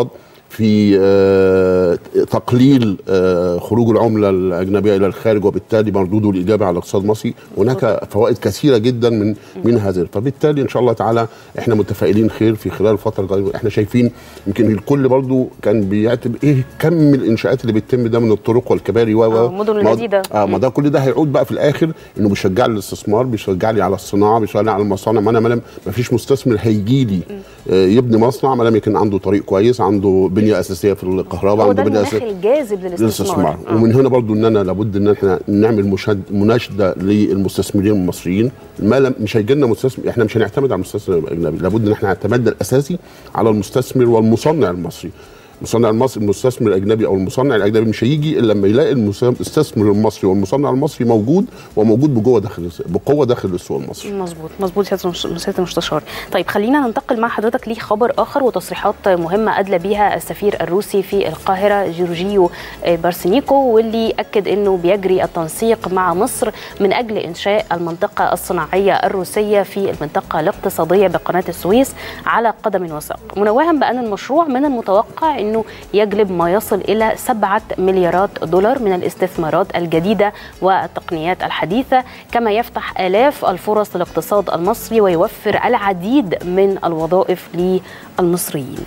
في آه، تقليل آه، خروج العمله الاجنبيه الى الخارج وبالتالي مردوده الايجابي على الاقتصاد المصري هناك فوائد كثيره جدا من من هذا فبالتالي ان شاء الله تعالى احنا متفائلين خير في خلال الفتره القادمه احنا شايفين يمكن الكل برضو كان بيعتب ايه كم الانشاءات اللي بتتم ده من الطرق والكباري و آه، و مدن ما- جديدة. اه ما ده كل ده هيعود بقى في الاخر انه بيشجع لي الاستثمار بيشجع لي على الصناعه بيشجع لي على المصانع ما انا ما أنا- ما فيش مستثمر هيجي لي آه، يبني مصنع ما لم يكن عنده طريق كويس عنده بنيه اساسيه في الكهرباء هو عنده ده بنيه المناخ اساسيه الجاذب للاستثمار للاستثمار آه. ومن هنا برضو ان انا لابد ان احنا نعمل مشاد مناشده للمستثمرين المصريين ما لم مش هيجي لنا مستثمر احنا مش هنعتمد على المستثمر الاجنبي لابد ان احنا اعتمادنا الاساسي على المستثمر والمصنع المصري المصنع المصري المستثمر الاجنبي او المصنع الاجنبي مش هيجي الا لما يلاقي المس- المستثمر المصري والمصنع المصري موجود وموجود بجوه داخل بقوه داخل السوق المصري مظبوط مظبوط سياده المش- سياده المستشار طيب خلينا ننتقل مع حضرتك لخبر اخر وتصريحات مهمه ادلى بها السفير الروسي في القاهره جورجيو بارسينيكو واللي اكد انه بيجري التنسيق مع مصر من اجل انشاء المنطقه الصناعيه الروسيه في المنطقه الاقتصاديه بقناه السويس على قدم وساق منوها بان المشروع من المتوقع انه يجلب ما يصل الى 7 مليارات دولار من الاستثمارات الجديده والتقنيات الحديثه كما يفتح الاف الفرص للاقتصاد المصري ويوفر العديد من الوظائف للمصريين.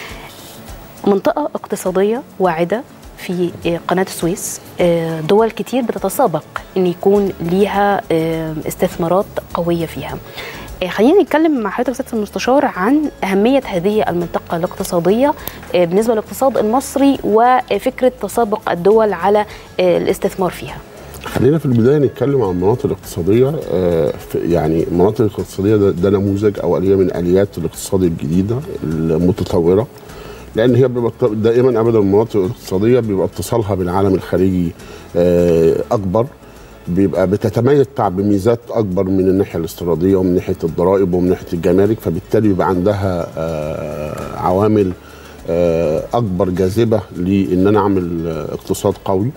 منطقه اقتصاديه واعده في قناه السويس آه، دول كتير بتتسابق ان يكون ليها آه، استثمارات قويه فيها. آه، خلينا نتكلم مع حضرتك سياده المستشار عن اهميه هذه المنطقه الاقتصاديه آه، بالنسبه للاقتصاد المصري وفكره تسابق الدول على آه، الاستثمار فيها. خلينا في البدايه نتكلم عن المناطق الاقتصاديه آه، في- يعني المناطق الاقتصاديه ده, ده نموذج او اليه من اليات الاقتصاد الجديده المتطوره لان هي بيبقى دائما ابدا المناطق الاقتصاديه بيبقى اتصالها بالعالم الخارجي آه، اكبر بيبقى بتتمتع بميزات اكبر من الناحيه الاستيراديه ومن ناحيه الضرائب ومن ناحيه الجمارك فبالتالي بيبقى عندها آه، عوامل آه، اكبر جاذبه لان انا اعمل آه، اقتصاد قوي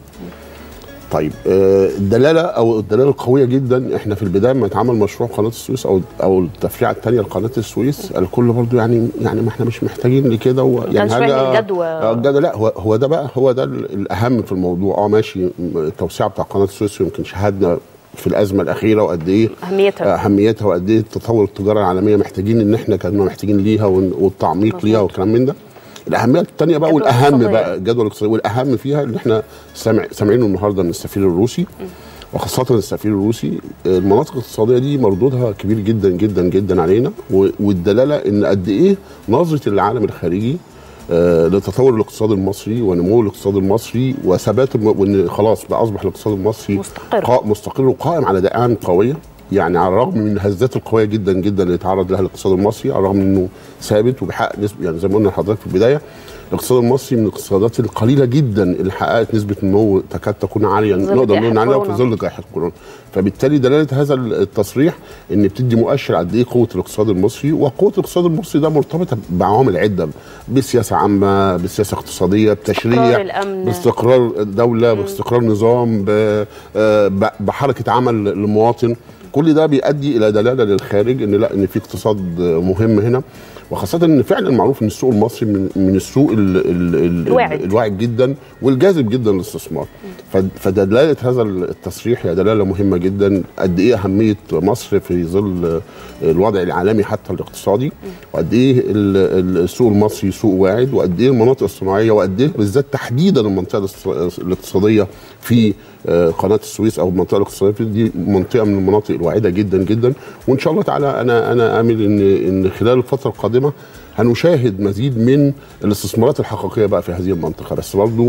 طيب آه، الدلاله او الدلاله القويه جدا احنا في البدايه لما اتعمل مشروع قناه السويس او او التفريعه الثانيه لقناه السويس الكل برضو يعني يعني ما احنا مش محتاجين لكده و- يعني كانش فاهم حاجة- الجدوى. آه، الجدوى لا هو هو ده بقى هو ده ال- الاهم في الموضوع اه ماشي م- التوسعه بتاع قناه السويس يمكن شهدنا في الازمه الاخيره وقد ايه اهميتها اهميتها وقد ايه تطور التجاره العالميه محتاجين ان احنا كنا محتاجين ليها ون- والتعميق ليها والكلام من ده الاهميه الثانيه بقى الجدوى والاهم الاقتصادية. بقى الجدول الاقتصادي والاهم فيها اللي احنا سامع سامعينه النهارده من السفير الروسي وخاصة السفير الروسي المناطق الاقتصادية دي مردودها كبير جدا جدا جدا علينا و- والدلالة ان قد ايه نظرة العالم الخارجي آه، لتطور الاقتصاد المصري ونمو الاقتصاد المصري وثبات الم... وان خلاص بقى اصبح الاقتصاد المصري مستقر. قا... مستقر وقائم على دعائم قويه يعني على الرغم من الهزات القويه جدا جدا اللي تعرض لها الاقتصاد المصري على الرغم من انه ثابت وبيحقق نسبه يعني زي ما قلنا لحضرتك في البدايه الاقتصاد المصري من الاقتصادات القليله جدا اللي حققت نسبه نمو تكاد تكون عاليه ظل نقدر جائحة نقول عليها في كورونا. ظل جائحه كورونا فبالتالي دلاله هذا التصريح ان بتدي مؤشر قد ايه قوه الاقتصاد المصري وقوه الاقتصاد المصري ده مرتبطه بعوامل عده بسياسه عامه بسياسه اقتصاديه بتشريع استقرار الأمن. باستقرار دوله باستقرار نظام ب- آه، ب- بحركه عمل للمواطن كل ده بيؤدي الى دلاله للخارج ان لا ان في اقتصاد مهم هنا وخاصه ان فعلا معروف ان السوق المصري من, من السوق ال ال ال الواعد. الواعد جدا والجاذب جدا للاستثمار ف- فدلاله هذا التصريح هي دلاله مهمه جدا قد ايه اهميه مصر في ظل الوضع العالمي حتى الاقتصادي وقد ايه ال- ال- السوق المصري سوق واعد وقد ايه المناطق الصناعيه وقد ايه بالذات تحديدا المنطقه الاس- الاقتصاديه في آه، قناه السويس او المنطقه الاقتصاديه دي منطقه من المناطق الواعده جدا جدا وان شاء الله تعالى انا انا امل ان ان خلال الفتره القادمه هنشاهد مزيد من الاستثمارات الحقيقيه بقى في هذه المنطقه بس برضو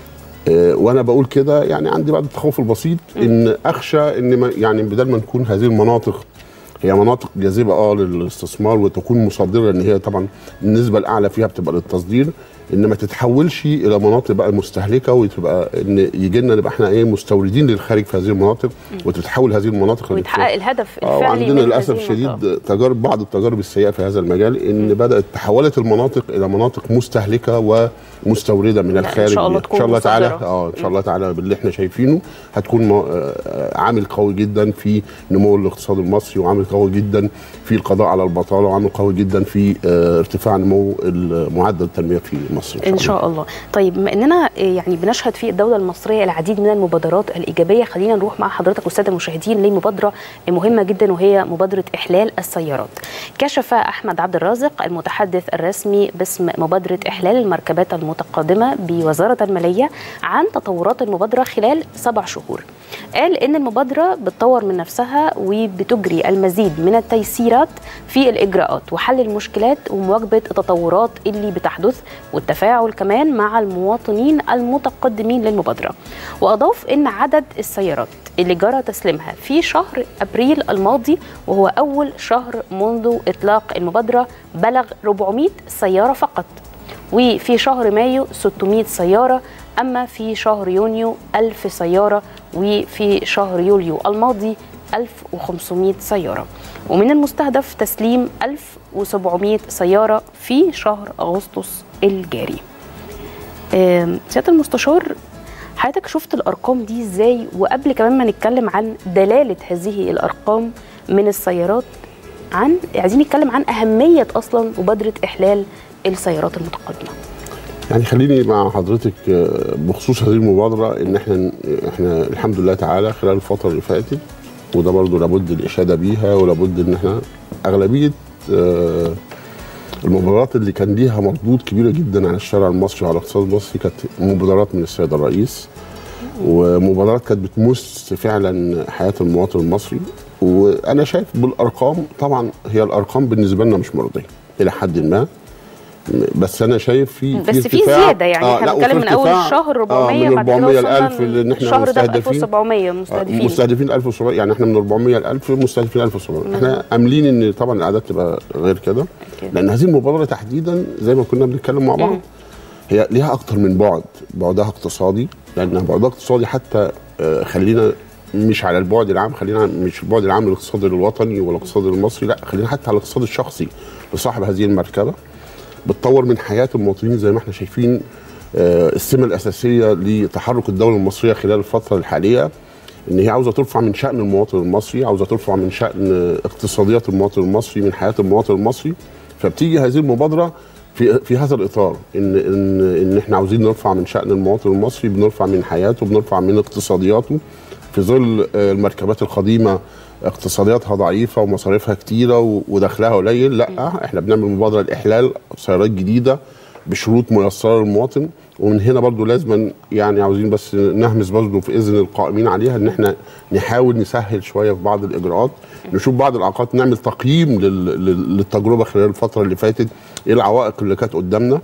آه، وانا بقول كده يعني عندي بعض التخوف البسيط ان اخشى ان ما يعني بدل ما نكون هذه المناطق هي مناطق جاذبه اه للاستثمار وتكون مصدره ان هي طبعا النسبه الاعلى فيها بتبقى للتصدير ان ما تتحولش الى مناطق بقى مستهلكه وتبقى ان يجي لنا نبقى احنا ايه مستوردين للخارج في هذه المناطق وتتحول هذه المناطق ويتحقق الهدف اه الفعلي وعندنا من للاسف هذه الشديد المنطقة. تجارب بعض التجارب السيئه في هذا المجال ان بدات تحولت المناطق الى مناطق مستهلكه ومستورده من لا، إن الخارج شاء الله ان تكون شاء الله تعالى مصدرة. اه ان شاء الله تعالى باللي احنا شايفينه هتكون م- آه، عامل قوي جدا في نمو الاقتصاد المصري وعامل قوي جدا في القضاء على البطاله وعامل قوي جدا في آه، ارتفاع نمو معدل التنميه في مصر ان شاء الله طيب بما اننا يعني بنشهد في الدوله المصريه العديد من المبادرات الايجابيه خلينا نروح مع حضرتك والساده المشاهدين لمبادره مهمه جدا وهي مبادره احلال السيارات كشف احمد عبد الرازق المتحدث الرسمي باسم مبادره احلال المركبات المتقدمه بوزاره الماليه عن تطورات المبادره خلال سبع شهور قال ان المبادره بتطور من نفسها وبتجري المزيد من التيسيرات في الاجراءات وحل المشكلات ومواجهه التطورات اللي بتحدث والتفاعل كمان مع المواطنين المتقدمين للمبادره واضاف ان عدد السيارات اللي جرى تسليمها في شهر ابريل الماضي وهو اول شهر منذ اطلاق المبادره بلغ 400 سياره فقط وفي شهر مايو 600 سياره أما في شهر يونيو 1000 سيارة وفي شهر يوليو الماضي 1500 سيارة ومن المستهدف تسليم 1700 سيارة في شهر أغسطس الجاري آم، سيادة المستشار حضرتك شفت الأرقام دي إزاي وقبل كمان ما نتكلم عن دلالة هذه الأرقام من السيارات عن عايزين نتكلم عن أهمية أصلا مبادرة إحلال السيارات المتقدمة يعني خليني مع حضرتك آه، بخصوص هذه المبادره ان احنا احنا الحمد لله تعالى خلال الفتره اللي فاتت وده برضو لابد الاشاده بيها ولابد ان احنا اغلبيه آه، المبادرات اللي كان ليها مردود كبيره جدا على الشارع المصري وعلى الاقتصاد المصري كانت مبادرات من السيد الرئيس ومبادرات كانت بتمس فعلا حياه المواطن المصري وانا شايف بالارقام طبعا هي الارقام بالنسبه لنا مش مرضيه الى حد ما بس انا شايف في بس في ارتفاع- زياده يعني آه، احنا لا، بنتكلم وفي من اول ارتفاع- الشهر آه، 400 من بعد كده 400 وصلنا الألف اللي احنا الشهر ده ب مستهدفين 1700 آه، مستهدفين مستهدفين 1700 يعني احنا من 400 ل 1000 مستهدفين 1700 احنا املين ان طبعا الاعداد تبقى غير كده لان هذه المبادره تحديدا زي ما كنا بنتكلم مع بعض هي ليها اكتر من بعد بعدها اقتصادي لان بعدها اقتصادي حتى آه، خلينا مش على البعد العام خلينا مش البعد العام الاقتصادي الوطني ولا الاقتصادي المصري لا خلينا حتى على الاقتصاد الشخصي لصاحب هذه المركبه بتطور من حياه المواطنين زي ما احنا شايفين آه، السمه الاساسيه لتحرك الدوله المصريه خلال الفتره الحاليه ان هي عاوزه ترفع من شان المواطن المصري عاوزه ترفع من شان اقتصاديات المواطن المصري من حياه المواطن المصري فبتيجي هذه المبادره في في هذا الاطار ان ان ان احنا عاوزين نرفع من شان المواطن المصري بنرفع من حياته بنرفع من اقتصادياته في ظل آه، المركبات القديمه اقتصادياتها ضعيفه ومصاريفها كتيره و- ودخلها قليل لا احنا بنعمل مبادره لاحلال سيارات جديده بشروط ميسره للمواطن ومن هنا برضو لازم يعني عاوزين بس نهمس برضو في اذن القائمين عليها ان احنا نحاول نسهل شويه في بعض الاجراءات نشوف بعض الاعاقات نعمل تقييم لل- لل- للتجربه خلال الفتره اللي فاتت ايه العوائق اللي كانت قدامنا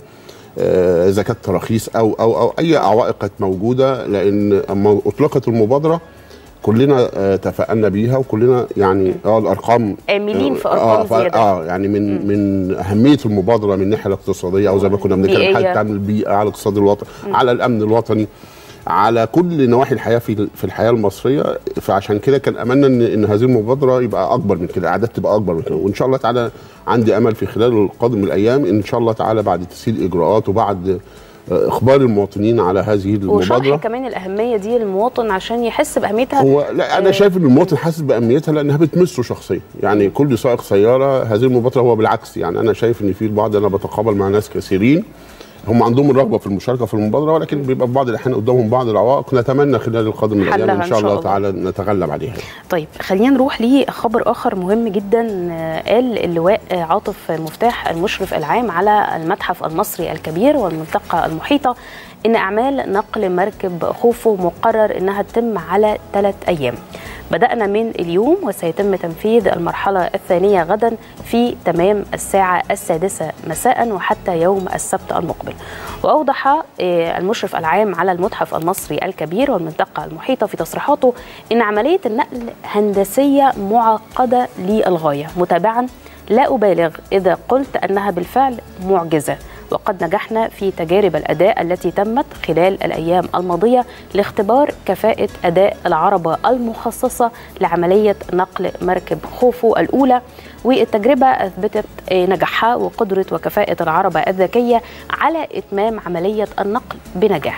آه، اذا كانت تراخيص او او او اي عوائق كانت موجوده لان اما اطلقت المبادره كلنا آه، تفائلنا بيها وكلنا يعني اه الارقام آملين في آه، أرقام ف- زيادة. اه يعني من من اهميه المبادره من الناحيه الاقتصاديه او زي ما كنا بنتكلم بيئية. حتى عن البيئه على الاقتصاد الوطني على الامن الوطني على كل نواحي الحياه في في الحياه المصريه فعشان كده كان املنا ان ان هذه المبادره يبقى اكبر من كده اعداد تبقى اكبر من كده وان شاء الله تعالى عندي امل في خلال القادم من الايام ان شاء الله تعالى بعد تسهيل اجراءات وبعد آه، اخبار المواطنين على هذه وشرح المبادره كمان الاهميه دي للمواطن عشان يحس باهميتها هو لا انا آه، شايف ان المواطن حاسس باهميتها لانها بتمسه شخصيا يعني كل سائق سياره هذه المبادره هو بالعكس يعني انا شايف ان في البعض انا بتقابل مع ناس كثيرين هم عندهم الرغبه في المشاركه في المبادره ولكن بيبقى في بعض الاحيان قدامهم بعض العوائق نتمنى خلال القادم من الايام حلها ان إن شاء شاء الله الله. تعالى نتغلب عليها طيب خلينا نروح لخبر اخر مهم جدا آه، قال اللواء آه، عاطف مفتاح المشرف العام على المتحف المصري الكبير والمنطقه المحيطه ان اعمال نقل مركب خوفو مقرر انها تتم على ثلاث ايام بدأنا من اليوم وسيتم تنفيذ المرحلة الثانية غدا في تمام الساعة السادسة مساء وحتى يوم السبت المقبل وأوضح آه، المشرف العام على المتحف المصري الكبير والمنطقة المحيطة في تصريحاته أن عملية النقل هندسية معقدة للغاية متابعا لا أبالغ إذا قلت أنها بالفعل معجزة وقد نجحنا في تجارب الأداء التي تمت خلال الأيام الماضية لاختبار كفاءة أداء العربة المخصصة لعملية نقل مركب خوفو الأولى والتجربة أثبتت آه، نجاحها وقدرة وكفاءة العربة الذكية على إتمام عملية النقل بنجاح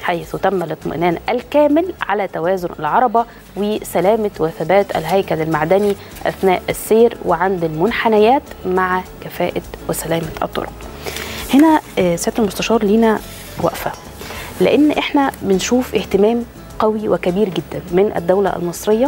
حيث تم الاطمئنان الكامل على توازن العربة وسلامة وثبات الهيكل المعدني أثناء السير وعند المنحنيات مع كفاءة وسلامة الطرق هنا آه، سيادة المستشار لينا وقفة لأن إحنا بنشوف اهتمام قوي وكبير جدا من الدولة المصرية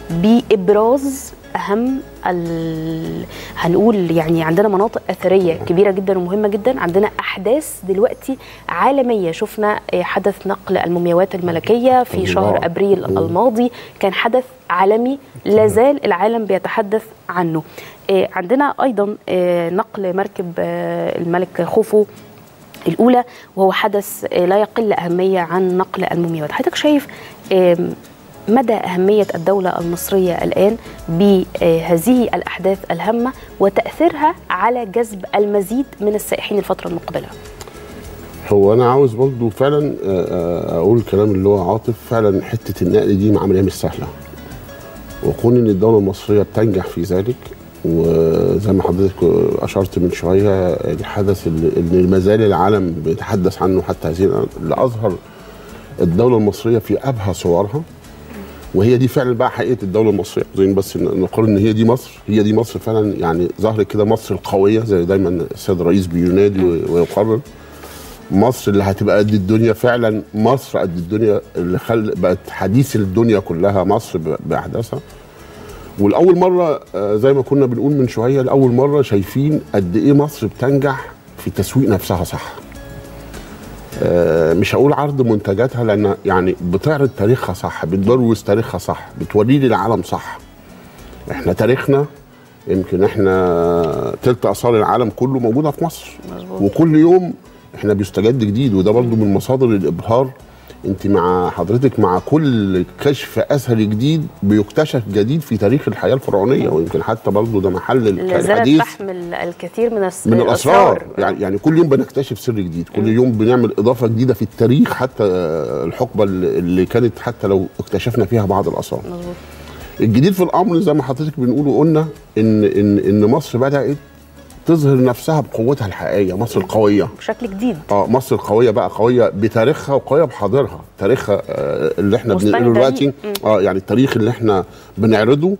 بإبراز أهم ال... هنقول يعني عندنا مناطق أثرية كبيرة جدا ومهمة جدا عندنا أحداث دلوقتي عالمية شفنا آه، حدث نقل المومياوات الملكية في شهر الله. أبريل الماضي كان حدث عالمي لا زال العالم بيتحدث عنه آه، عندنا أيضا آه، نقل مركب آه، الملك خوفو الأولى وهو حدث آه، لا يقل أهمية عن نقل المومياوات حضرتك شايف آم، مدى أهمية الدولة المصرية الآن بهذه الأحداث الهامة وتأثيرها على جذب المزيد من السائحين الفترة المقبلة هو انا عاوز برضو فعلا آه، آه، اقول الكلام اللي هو عاطف فعلا حته النقل دي عمليه مش سهله وكون ان الدوله المصريه بتنجح في ذلك وزي ما حضرتك اشرت من شويه الحدث اللي اللي ما زال العالم بيتحدث عنه حتى هذه الآن، اللي اظهر الدوله المصريه في ابهى صورها وهي دي فعلا بقى حقيقه الدوله المصريه زي بس ن- نقول ان هي دي مصر هي دي مصر فعلا يعني ظهرت كده مصر القويه زي دايما السيد الرئيس بينادي و- ويقرر مصر اللي هتبقى قد الدنيا فعلا مصر قد الدنيا اللي خل بقت حديث الدنيا كلها مصر ب- باحداثها والاول مره آه، زي ما كنا بنقول من شويه لاول مره شايفين قد ايه مصر بتنجح في تسويق نفسها صح آه، مش هقول عرض منتجاتها لان يعني بتعرض تاريخها صح بتبروز تاريخها صح بتوريه للعالم صح احنا تاريخنا يمكن احنا تلت اثار العالم كله موجوده في مصر مظبوط. وكل يوم احنا بيستجد جديد وده برضو من مصادر الابهار انت مع حضرتك مع كل كشف اثري جديد بيكتشف جديد في تاريخ الحياه الفرعونيه ويمكن حتى برضو ده محل لا زالت الحديث تحمل الكثير من, الس- من الاسرار يعني يعني كل يوم بنكتشف سر جديد كل يوم بنعمل اضافه جديده في التاريخ حتى آه، الحقبه اللي اللي كانت حتى لو اكتشفنا فيها بعض الاسرار مظبوط الجديد في الامر زي ما حضرتك بنقول وقلنا ان ان ان مصر بدات تظهر نفسها بقوتها الحقيقيه مصر القويه بشكل جديد اه مصر القويه بقى قويه بتاريخها وقويه بحاضرها تاريخها آه اللي احنا مستند بنقوله دلوقتي ليه. مم. اه يعني التاريخ اللي احنا بنعرضه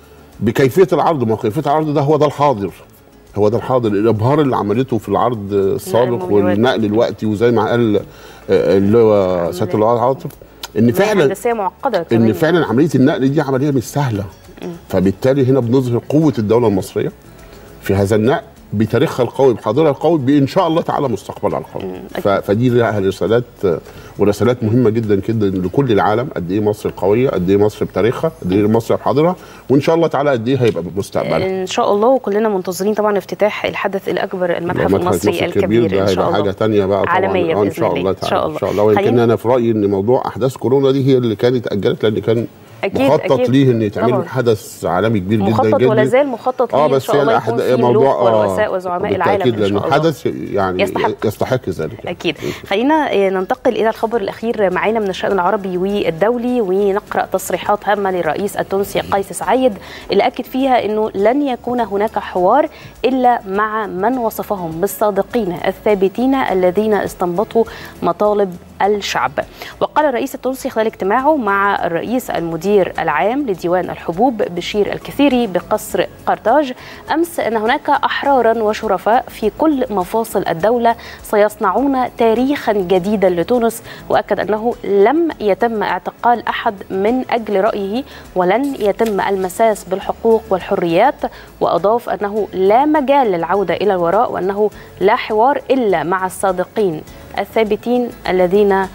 بكيفيه العرض ما هو كيفيه العرض ده هو ده الحاضر هو ده الحاضر الابهار اللي عملته في العرض السابق المومياوات. والنقل الوقتي وزي ما قال آه، اللي هو سياده اللواء عاطف ان فعلا هندسية معقدة ان كمان. فعلا عمليه النقل دي عمليه مش سهله فبالتالي هنا بنظهر قوه الدوله المصريه في هذا النقل بتاريخها القوي بحاضرها القوي بان شاء الله تعالى مستقبلها القوي ف- فدي لها رسالات ورسالات مهمه جدا جدا لكل العالم قد ايه مصر قويه قد ايه مصر بتاريخها قد ايه مصر بحاضرها وان شاء الله تعالى قد ايه هيبقى بمستقبلها ان شاء الله وكلنا منتظرين طبعا افتتاح الحدث الاكبر المتحف متحف المصري مصر الكبير ده ان شاء هيبقى الله حاجه تانية بقى طبعا عالمية آه، ان بإذن شاء الله. الله إن شاء تعالى الله. ان شاء الله ويمكن خلينا- انا في رايي ان موضوع احداث كورونا دي هي اللي كانت اتاجلت لان كان أكيد- مخطط أكيد. ليه ان يتعمل طبعاً. حدث عالمي كبير جدا مخطط جدا ولا زال مخطط ليه اه ان بس شاء هي الله يكون الأحد- في موضوع ملوك آه، ورؤساء وزعماء العالم بالتأكيد ان لانه شاء الله حدث يعني يستحق. يستحق ذلك أكيد خلينا آه، ننتقل إلى الخبر الأخير معانا من الشأن العربي والدولي ونقرأ تصريحات هامة للرئيس التونسي قيس سعيد اللي أكد فيها أنه لن يكون هناك حوار إلا مع من وصفهم بالصادقين الثابتين الذين استنبطوا مطالب الشعب وقال الرئيس التونسي خلال اجتماعه مع الرئيس المدير العام لديوان الحبوب بشير الكثيري بقصر قرطاج أمس أن هناك أحرارا وشرفاء في كل مفاصل الدولة سيصنعون تاريخا جديدا لتونس وأكد أنه لم يتم اعتقال أحد من أجل رأيه ولن يتم المساس بالحقوق والحريات وأضاف أنه لا مجال للعودة إلى الوراء وأنه لا حوار إلا مع الصادقين الثابتين الذين آم،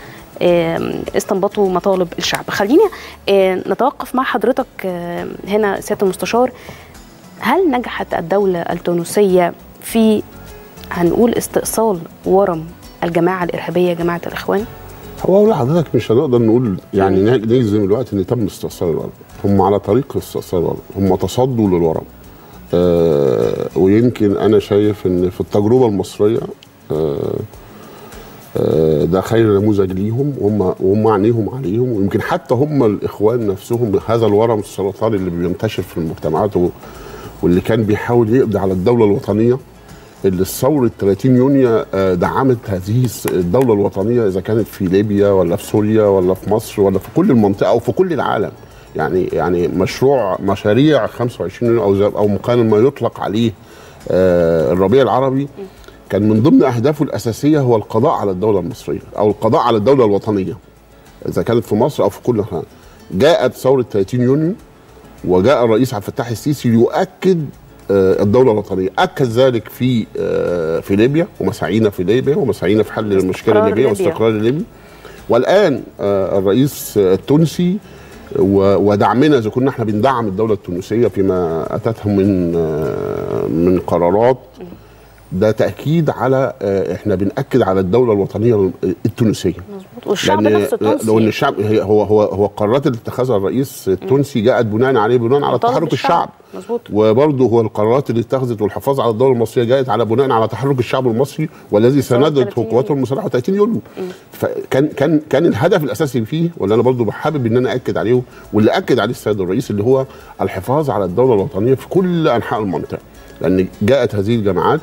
استنبطوا مطالب الشعب خلينا آه، نتوقف مع حضرتك آه، هنا سيادة المستشار هل نجحت الدولة التونسية في هنقول استئصال ورم الجماعة الإرهابية جماعة الإخوان؟ هو أقول لحضرتك مش هنقدر نقول يعني نجزم الوقت ان تم استئصال الورم هم على طريق استئصال الورم هم تصدوا للورم آه ويمكن انا شايف ان في التجربه المصريه آه آه ده خير نموذج ليهم وهم وهم عينيهم عليهم ويمكن حتى هم الاخوان نفسهم هذا الورم السرطاني اللي بينتشر في المجتمعات و- واللي كان بيحاول يقضي على الدوله الوطنيه اللي ثوره 30 يونيو آه، دعمت هذه الس- الدوله الوطنيه اذا كانت في ليبيا ولا في سوريا ولا في مصر ولا في كل المنطقه او في كل العالم يعني يعني مشروع مشاريع 25 يونيو او زي- او كان ما يطلق عليه آه، الربيع العربي كان من ضمن اهدافه الاساسيه هو القضاء على الدوله المصريه او القضاء على الدوله الوطنيه اذا كانت في مصر او في كل مكان جاءت ثوره 30 يونيو وجاء الرئيس عبد الفتاح السيسي يؤكد آه، الدوله الوطنيه اكد ذلك في آه، في ليبيا ومساعينا في ليبيا ومساعينا في حل المشكله استقرار الليبيه ليبيا. واستقرار الليبي والان آه، الرئيس التونسي و- ودعمنا اذا كنا احنا بندعم الدوله التونسيه فيما اتتهم من آه، من قرارات ده تاكيد على آه، احنا بناكد على الدوله الوطنيه التونسيه والشعب لأن- نفسه لو ان تونسي الشعب هي هو هو هو القرارات اللي اتخذها الرئيس التونسي جاءت بناء عليه بناء على مطالب تحرك الشعب. الشعب مظبوط وبرضه هو القرارات اللي اتخذت والحفاظ على الدوله المصريه جاءت على بناء على تحرك الشعب المصري والذي سندته 30 قواته المسلحه 30 يوليو فكان كان كان الهدف الاساسي فيه واللي انا برضه حابب ان انا اكد عليه واللي اكد عليه السيد الرئيس اللي هو الحفاظ على الدوله الوطنيه في كل انحاء المنطقه لان جاءت هذه الجماعات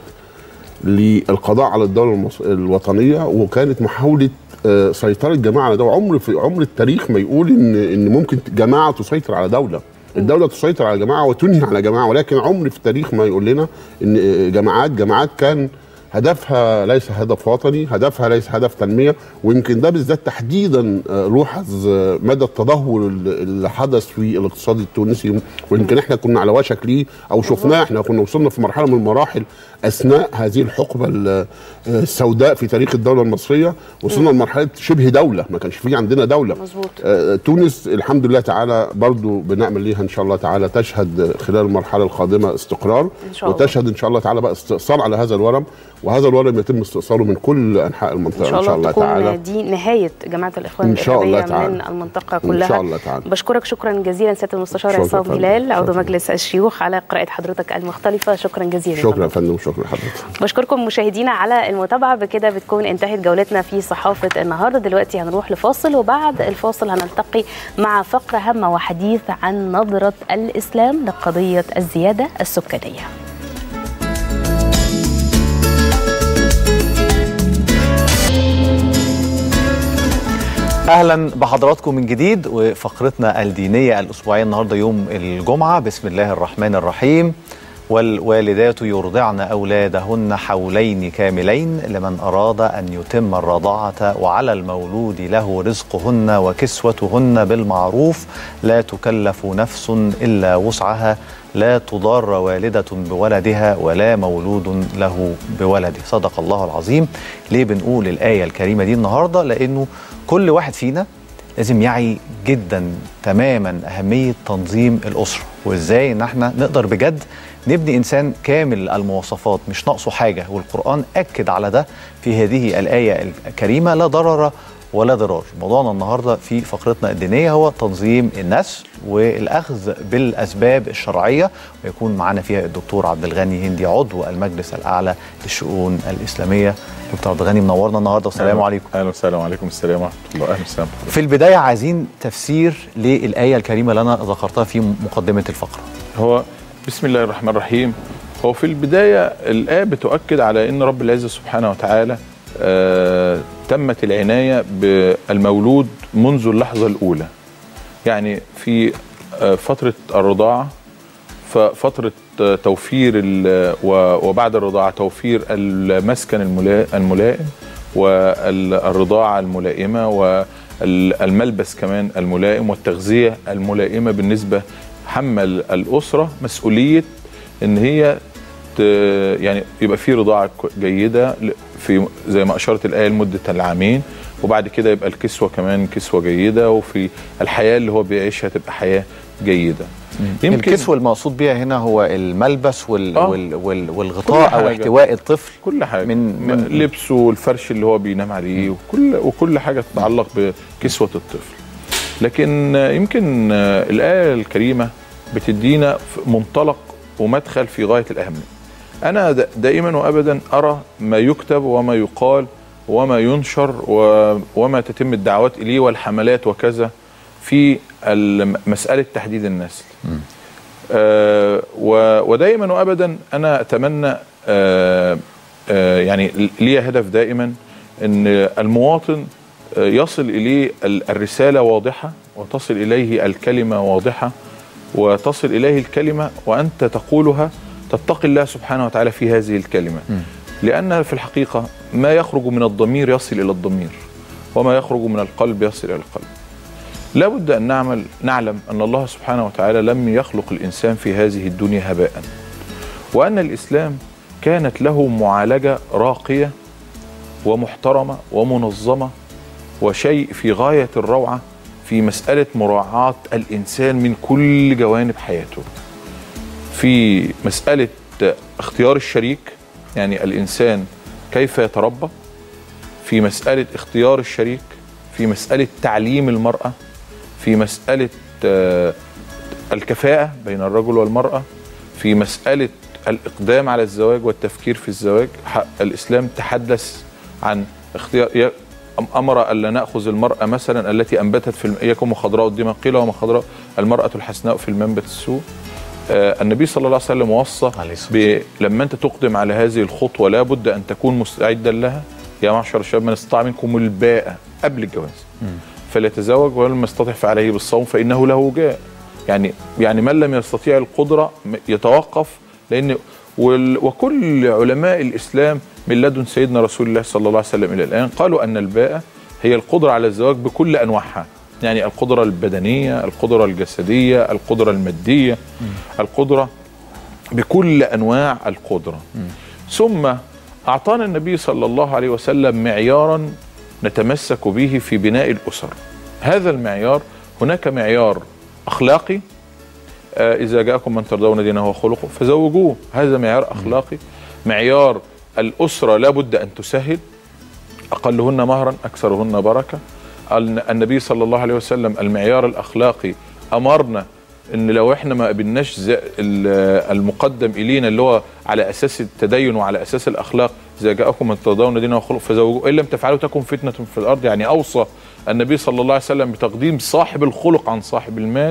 للقضاء على الدوله المص... الوطنيه وكانت محاوله آه، سيطره جماعه على دوله عمر في عمر التاريخ ما يقول ان ان ممكن جماعه تسيطر على دوله الدوله تسيطر على جماعه وتنهي على جماعه ولكن عمر في التاريخ ما يقول لنا ان آه، جماعات جماعات كان هدفها ليس هدف وطني هدفها ليس هدف تنميه ويمكن ده بالذات تحديدا آه، لوحظ آه، مدى التدهور اللي اللي حدث في الاقتصاد التونسي ويمكن احنا كنا على وشك ليه او شفناه احنا كنا وصلنا في مرحله من المراحل اثناء هذه الحقبه ال- آه، السوداء في تاريخ الدوله المصريه وصلنا لمرحله شبه دوله ما كانش في عندنا دوله مظبوط آه، تونس الحمد لله تعالى برضو بنعمل ليها ان شاء الله تعالى تشهد خلال المرحله القادمه استقرار إن شاء الله. وتشهد ان شاء الله تعالى بقى استئصال على هذا الورم وهذا الورم يتم استئصاله من كل انحاء المنطقه ان شاء الله, تكون تعالى دي نهايه جماعه الاخوان إن شاء الله الارهابيه تعالى. من المنطقه ان كلها شاء الله تعالى بشكرك شكرا جزيلا سياده المستشار شكراً عصام فندم. هلال عضو شكراً. مجلس الشيوخ على قراءه حضرتك المختلفه شكرا جزيلا شكرا يا فندم وشكرا لحضرتك بشكركم مشاهدينا على المتابعه بكده بتكون انتهت جولتنا في صحافه النهارده دلوقتي هنروح لفاصل وبعد الفاصل هنلتقي مع فقره هامه وحديث عن نظره الاسلام لقضيه الزياده السكانيه اهلا بحضراتكم من جديد وفقرتنا الدينيه الاسبوعيه النهارده يوم الجمعه بسم الله الرحمن الرحيم والوالدات يرضعن اولادهن حولين كاملين لمن اراد ان يتم الرضاعه وعلى المولود له رزقهن وكسوتهن بالمعروف لا تكلف نفس الا وسعها لا تضار والده بولدها ولا مولود له بولده صدق الله العظيم ليه بنقول الايه الكريمه دي النهارده لانه كل واحد فينا لازم يعي جدا تماما اهميه تنظيم الاسره وازاي ان احنا نقدر بجد نبني انسان كامل المواصفات مش ناقصه حاجه والقران اكد على ده في هذه الايه الكريمه لا ضرر ولا ضرار موضوعنا النهارده في فقرتنا الدينيه هو تنظيم النسل والاخذ بالاسباب الشرعيه ويكون معنا فيها الدكتور عبد الغني هندي عضو المجلس الاعلى للشؤون الاسلاميه دكتور عبد الغني منورنا النهارده والسلام عليكم اهلا وسهلا وعليكم السلام ورحمه الله اهلا وسهلا في البدايه عايزين تفسير للايه الكريمه اللي انا ذكرتها في مقدمه الفقره هو بسم الله الرحمن الرحيم هو في البدايه الايه بتؤكد على ان رب العزه سبحانه وتعالى آه تمت العنايه بالمولود منذ اللحظه الاولى يعني في آه فتره الرضاعه ففتره آه توفير ال- و- وبعد الرضاعه توفير المسكن الملا- الملائم والرضاعه الملائمه والملبس كمان الملائم والتغذيه الملائمه بالنسبه حمل الاسره مسؤوليه ان هي ت- يعني يبقى في رضاعه ك- جيده ل- في زي ما اشارت الايه لمده العامين وبعد كده يبقى الكسوه كمان كسوه جيده وفي الحياه اللي هو بيعيشها تبقى حياه جيده يمكن الكسوة المقصود بيها هنا هو الملبس وال آه. وال وال والغطاء كل او حاجة. احتواء الطفل كل حاجه من من لبسه والفرش اللي هو بينام عليه وكل وكل حاجه تتعلق بكسوه الطفل لكن آه، يمكن آه، الايه الكريمه بتدينا ف- منطلق ومدخل في غايه الاهميه انا دا- دائما وابدا ارى ما يكتب وما يقال وما ينشر و- وما تتم الدعوات اليه والحملات وكذا في الم- مساله تحديد النسل آه، و- ودائما وابدا انا اتمنى آه، آه، يعني ليها هدف دائما ان المواطن آه، يصل اليه ال- الرساله واضحه وتصل اليه الكلمه واضحه وتصل اليه الكلمه وانت تقولها تتقي الله سبحانه وتعالى في هذه الكلمه لان في الحقيقه ما يخرج من الضمير يصل الى الضمير وما يخرج من القلب يصل الى القلب لا بد ان نعمل نعلم ان الله سبحانه وتعالى لم يخلق الانسان في هذه الدنيا هباء وان الاسلام كانت له معالجه راقيه ومحترمه ومنظمه وشيء في غايه الروعه في مساله مراعاه الانسان من كل جوانب حياته. في مساله اختيار الشريك يعني الانسان كيف يتربى في مساله اختيار الشريك في مساله تعليم المراه في مساله آه، الكفاءه بين الرجل والمراه في مساله الاقدام على الزواج والتفكير في الزواج ح- الاسلام تحدث عن اختيار ي- أم- امر الا ناخذ المراه مثلا التي انبتت في الم- اياكم خضراء الدماء قيل وما خضراء المراه الحسناء في المنبت السوء آه النبي صلى الله عليه وسلم وصى ب- لما انت تقدم على هذه الخطوه لابد ان تكون مستعدا لها يا معشر الشباب من استطاع منكم الباءة قبل الجواز فليتزوج ولم يستطع فعليه بالصوم فانه له وجاء يعني يعني من لم يستطيع القدره م- يتوقف لان وال- وكل علماء الاسلام من لدن سيدنا رسول الله صلى الله عليه وسلم الى الان قالوا ان الباءة هي القدره على الزواج بكل انواعها يعني القدره البدنيه القدره الجسديه القدره الماديه القدره بكل انواع القدره ثم اعطانا النبي صلى الله عليه وسلم معيارا نتمسك به في بناء الاسر هذا المعيار هناك معيار اخلاقي آه، اذا جاءكم من ترضون دينه وخلقه فزوجوه هذا معيار اخلاقي معيار الاسره لابد ان تسهل اقلهن مهرا اكثرهن بركه ال- النبي صلى الله عليه وسلم المعيار الاخلاقي امرنا ان لو احنا ما قبلناش ز- ال- المقدم الينا اللي هو على اساس التدين وعلى اساس الاخلاق اذا جاءكم من ترضون دينه وخلق فزوجوه ان لم تفعلوا تكن فتنه في الارض يعني اوصى النبي صلى الله عليه وسلم بتقديم صاحب الخلق عن صاحب المال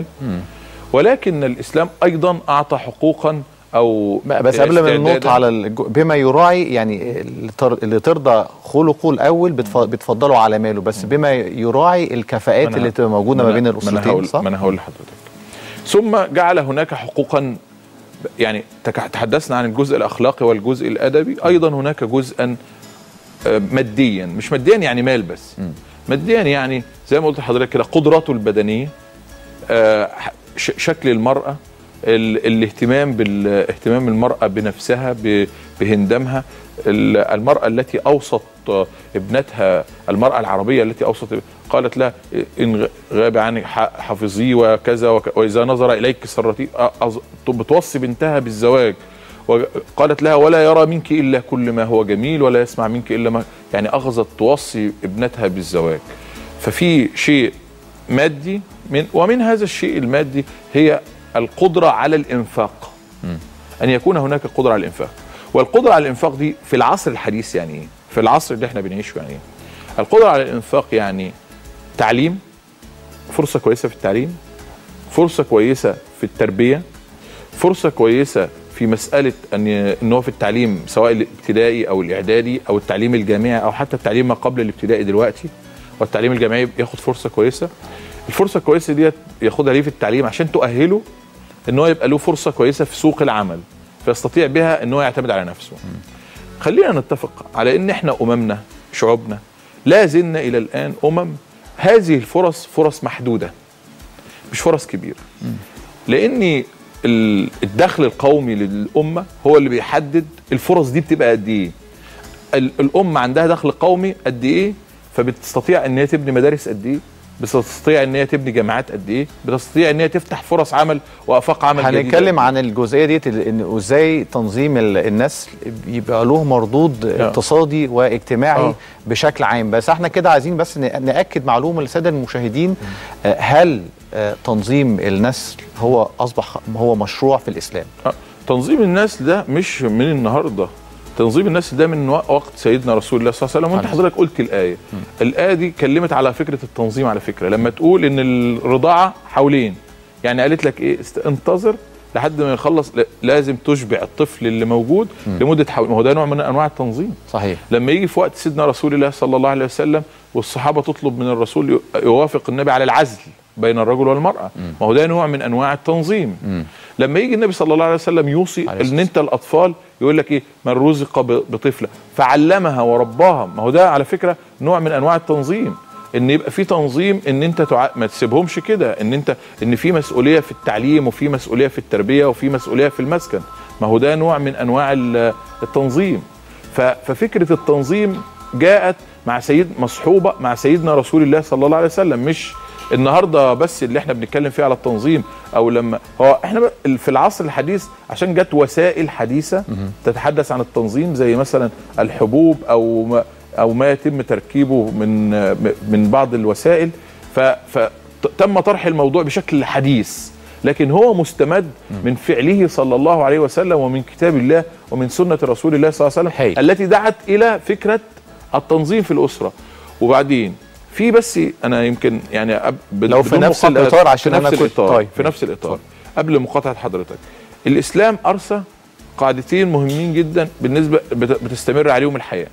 ولكن الاسلام ايضا اعطى حقوقا او بس قبل ما ننط استعدادا. على الج- بما يراعي يعني اللي تر- اللي ترضى خلقه الاول بتف- بتفضله على ماله بس بما يراعي الكفاءات ما أنا- اللي تبقى موجوده ما أنا- بين ما أنا الاسرتين هقول صح؟ ما انا هقول لحضرتك ثم جعل هناك حقوقا يعني تك- تحدثنا عن الجزء الاخلاقي والجزء الادبي ايضا هناك جزءا آه، ماديا مش ماديا يعني مال بس ماديا يعني زي ما قلت لحضرتك كده قدراته البدنيه آه، ش- شكل المراه ال- الاهتمام بالاهتمام المراه بنفسها ب- بهندامها ال- المراه التي اوصت آه، ابنتها المراه العربيه التي اوصت قالت لها ان غ- غاب عنك ح- حفظيه وكذا وك- واذا نظر اليك سرتي أ- أظ- بتوصي بنتها بالزواج وقالت لها ولا يرى منك الا كل ما هو جميل ولا يسمع منك الا ما يعني اخذت توصي ابنتها بالزواج ففي شيء مادي من ومن هذا الشيء المادي هي القدره على الانفاق ان يكون هناك قدره على الانفاق والقدره على الانفاق دي في العصر الحديث يعني ايه في العصر اللي احنا بنعيشه يعني ايه القدره على الانفاق يعني تعليم فرصه كويسه في التعليم فرصه كويسه في التربيه فرصه كويسه في مساله ان ان هو في التعليم سواء الابتدائي او الاعدادي او التعليم الجامعي او حتى التعليم ما قبل الابتدائي دلوقتي والتعليم الجامعي ياخد فرصه كويسه الفرصه الكويسه ديت ياخدها ليه في التعليم عشان تؤهله ان هو يبقى له فرصه كويسه في سوق العمل فيستطيع بها ان هو يعتمد على نفسه خلينا نتفق على ان احنا اممنا شعوبنا لا زلنا الى الان امم هذه الفرص فرص محدوده مش فرص كبيره لان ال- الدخل القومي للامه هو اللي بيحدد الفرص دي بتبقى قد ايه ال- الامه عندها دخل قومي قد ايه فبتستطيع ان هي تبني مدارس قد ايه بتستطيع ان هي تبني جامعات قد ايه بتستطيع ان هي تفتح فرص عمل وافاق عمل جديدة هنتكلم عن الجزئيه ديت ال- ان ازاي تنظيم ال- النسل يبقى له مردود اقتصادي واجتماعي آه. بشكل عام بس احنا كده عايزين بس ن- ناكد معلومه للساده المشاهدين آه، هل آه، تنظيم النسل هو اصبح هو مشروع في الاسلام آه، تنظيم النسل ده مش من النهارده تنظيم النسل ده من وق- وقت سيدنا رسول الله صلى الله عليه وسلم وانت حضرتك قلت الايه الايه دي كلمت على فكره التنظيم على فكره لما تقول ان الرضاعه حولين يعني قالت لك ايه است- انتظر لحد ما يخلص لا- لازم تشبع الطفل اللي موجود لمده حول ما هو ده نوع من انواع التنظيم صحيح لما يجي في وقت سيدنا رسول الله صلى الله عليه وسلم والصحابه تطلب من الرسول ي- يوافق النبي على العزل بين الرجل والمراه ما هو ده نوع من انواع التنظيم لما يجي النبي صلى الله عليه وسلم يوصي ان انت الاطفال يقول لك ايه من رزق ب- بطفله فعلمها ورباها ما هو ده على فكره نوع من انواع التنظيم ان يبقى في تنظيم ان انت تع... ما تسيبهمش كده ان انت ان في مسؤوليه في التعليم وفي مسؤوليه في التربيه وفي مسؤوليه في المسكن ما هو ده نوع من انواع ال- التنظيم ف... ففكره التنظيم جاءت مع سيد مصحوبه مع سيدنا رسول الله صلى الله عليه وسلم مش النهارده بس اللي احنا بنتكلم فيه على التنظيم او لما هو احنا ب- في العصر الحديث عشان جت وسائل حديثه تتحدث عن التنظيم زي مثلا الحبوب او ما او ما يتم تركيبه من من بعض الوسائل ف فتم طرح الموضوع بشكل حديث لكن هو مستمد من فعله صلى الله عليه وسلم ومن كتاب الله ومن سنه رسول الله صلى الله عليه وسلم هايل. التي دعت الى فكره التنظيم في الاسره وبعدين في بس انا يمكن يعني أب- لو في بدون نفس مقاطعة- الإطار عشان في نفس أنا كنت- الإطار طيب. في نفس الاطار قبل مقاطعه حضرتك الاسلام ارسى قاعدتين مهمين جدا بالنسبه بت- بتستمر عليهم الحياه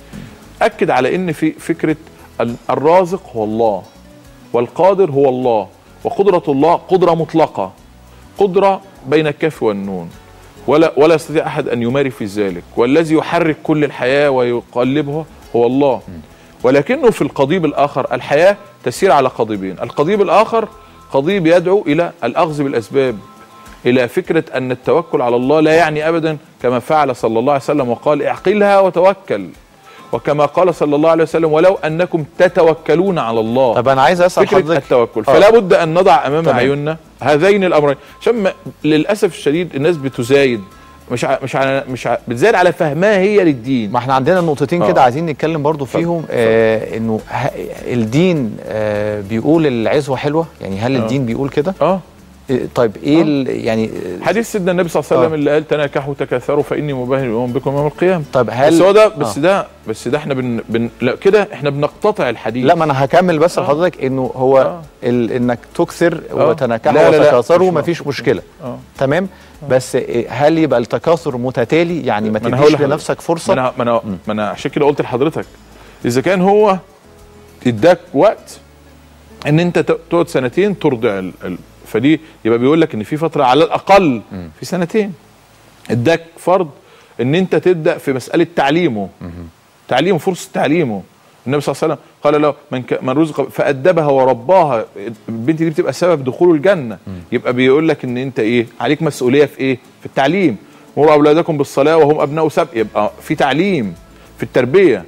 اكد على ان في فكره ال- الرازق هو الله والقادر هو الله وقدره الله قدره مطلقه قدره بين الكاف والنون ولا ولا يستطيع احد ان يماري في ذلك والذي يحرك كل الحياه ويقلبها هو الله ولكنه في القضيب الاخر الحياه تسير على قضيبين القضيب الاخر قضيب يدعو الى الاخذ بالاسباب الى فكره ان التوكل على الله لا يعني ابدا كما فعل صلى الله عليه وسلم وقال اعقلها وتوكل وكما قال صلى الله عليه وسلم ولو انكم تتوكلون على الله طب انا عايز اسال فكره حضرتك التوكل آه. فلا بد ان نضع امام تمام. عيوننا هذين الامرين عشان ما- للاسف الشديد الناس بتزايد مش ع... مش ع... مش ع... بتزايد على فهمها هي للدين ما احنا عندنا نقطتين آه. كده عايزين نتكلم برضو فيهم آه انه ه- الدين آه بيقول العزوه حلوه يعني هل آه. الدين بيقول كده اه طيب ايه ال- يعني حديث سيدنا النبي صلى الله عليه وسلم آه. اللي قال تناكحوا تكاثروا فاني مباهن يوم بكم يوم القيامه طب هل بس هو ده بس آه. ده بس ده احنا بن... بن... لا كده احنا بنقتطع الحديث لا ما انا هكمل بس آه. لحضرتك انه هو آه. ال انك تكثر آه. وتنكحوا لا، لا، لا، وتكاثروا مش مفيش مشكله اه تمام بس إيه، هل يبقى التكاثر متتالي يعني ما ما أنا هقول تديش لحضرتك. لنفسك ما فرصه انا ما انا ما انا عشان كده قلت لحضرتك اذا كان هو اداك وقت ان انت ت- تقعد سنتين ترضع ال... ال... فدي يبقى بيقول لك ان في فتره على الاقل في سنتين اداك فرض ان انت تبدا في مساله تعليمه تعليمه فرصه تعليمه النبي صلى الله عليه وسلم قال له من ك... من رزق فادبها ورباها البنت دي بتبقى سبب دخوله الجنه يبقى بيقول لك ان انت ايه عليك مسؤوليه في ايه في التعليم مروا اولادكم بالصلاه وهم ابناء سبع يبقى في تعليم في التربيه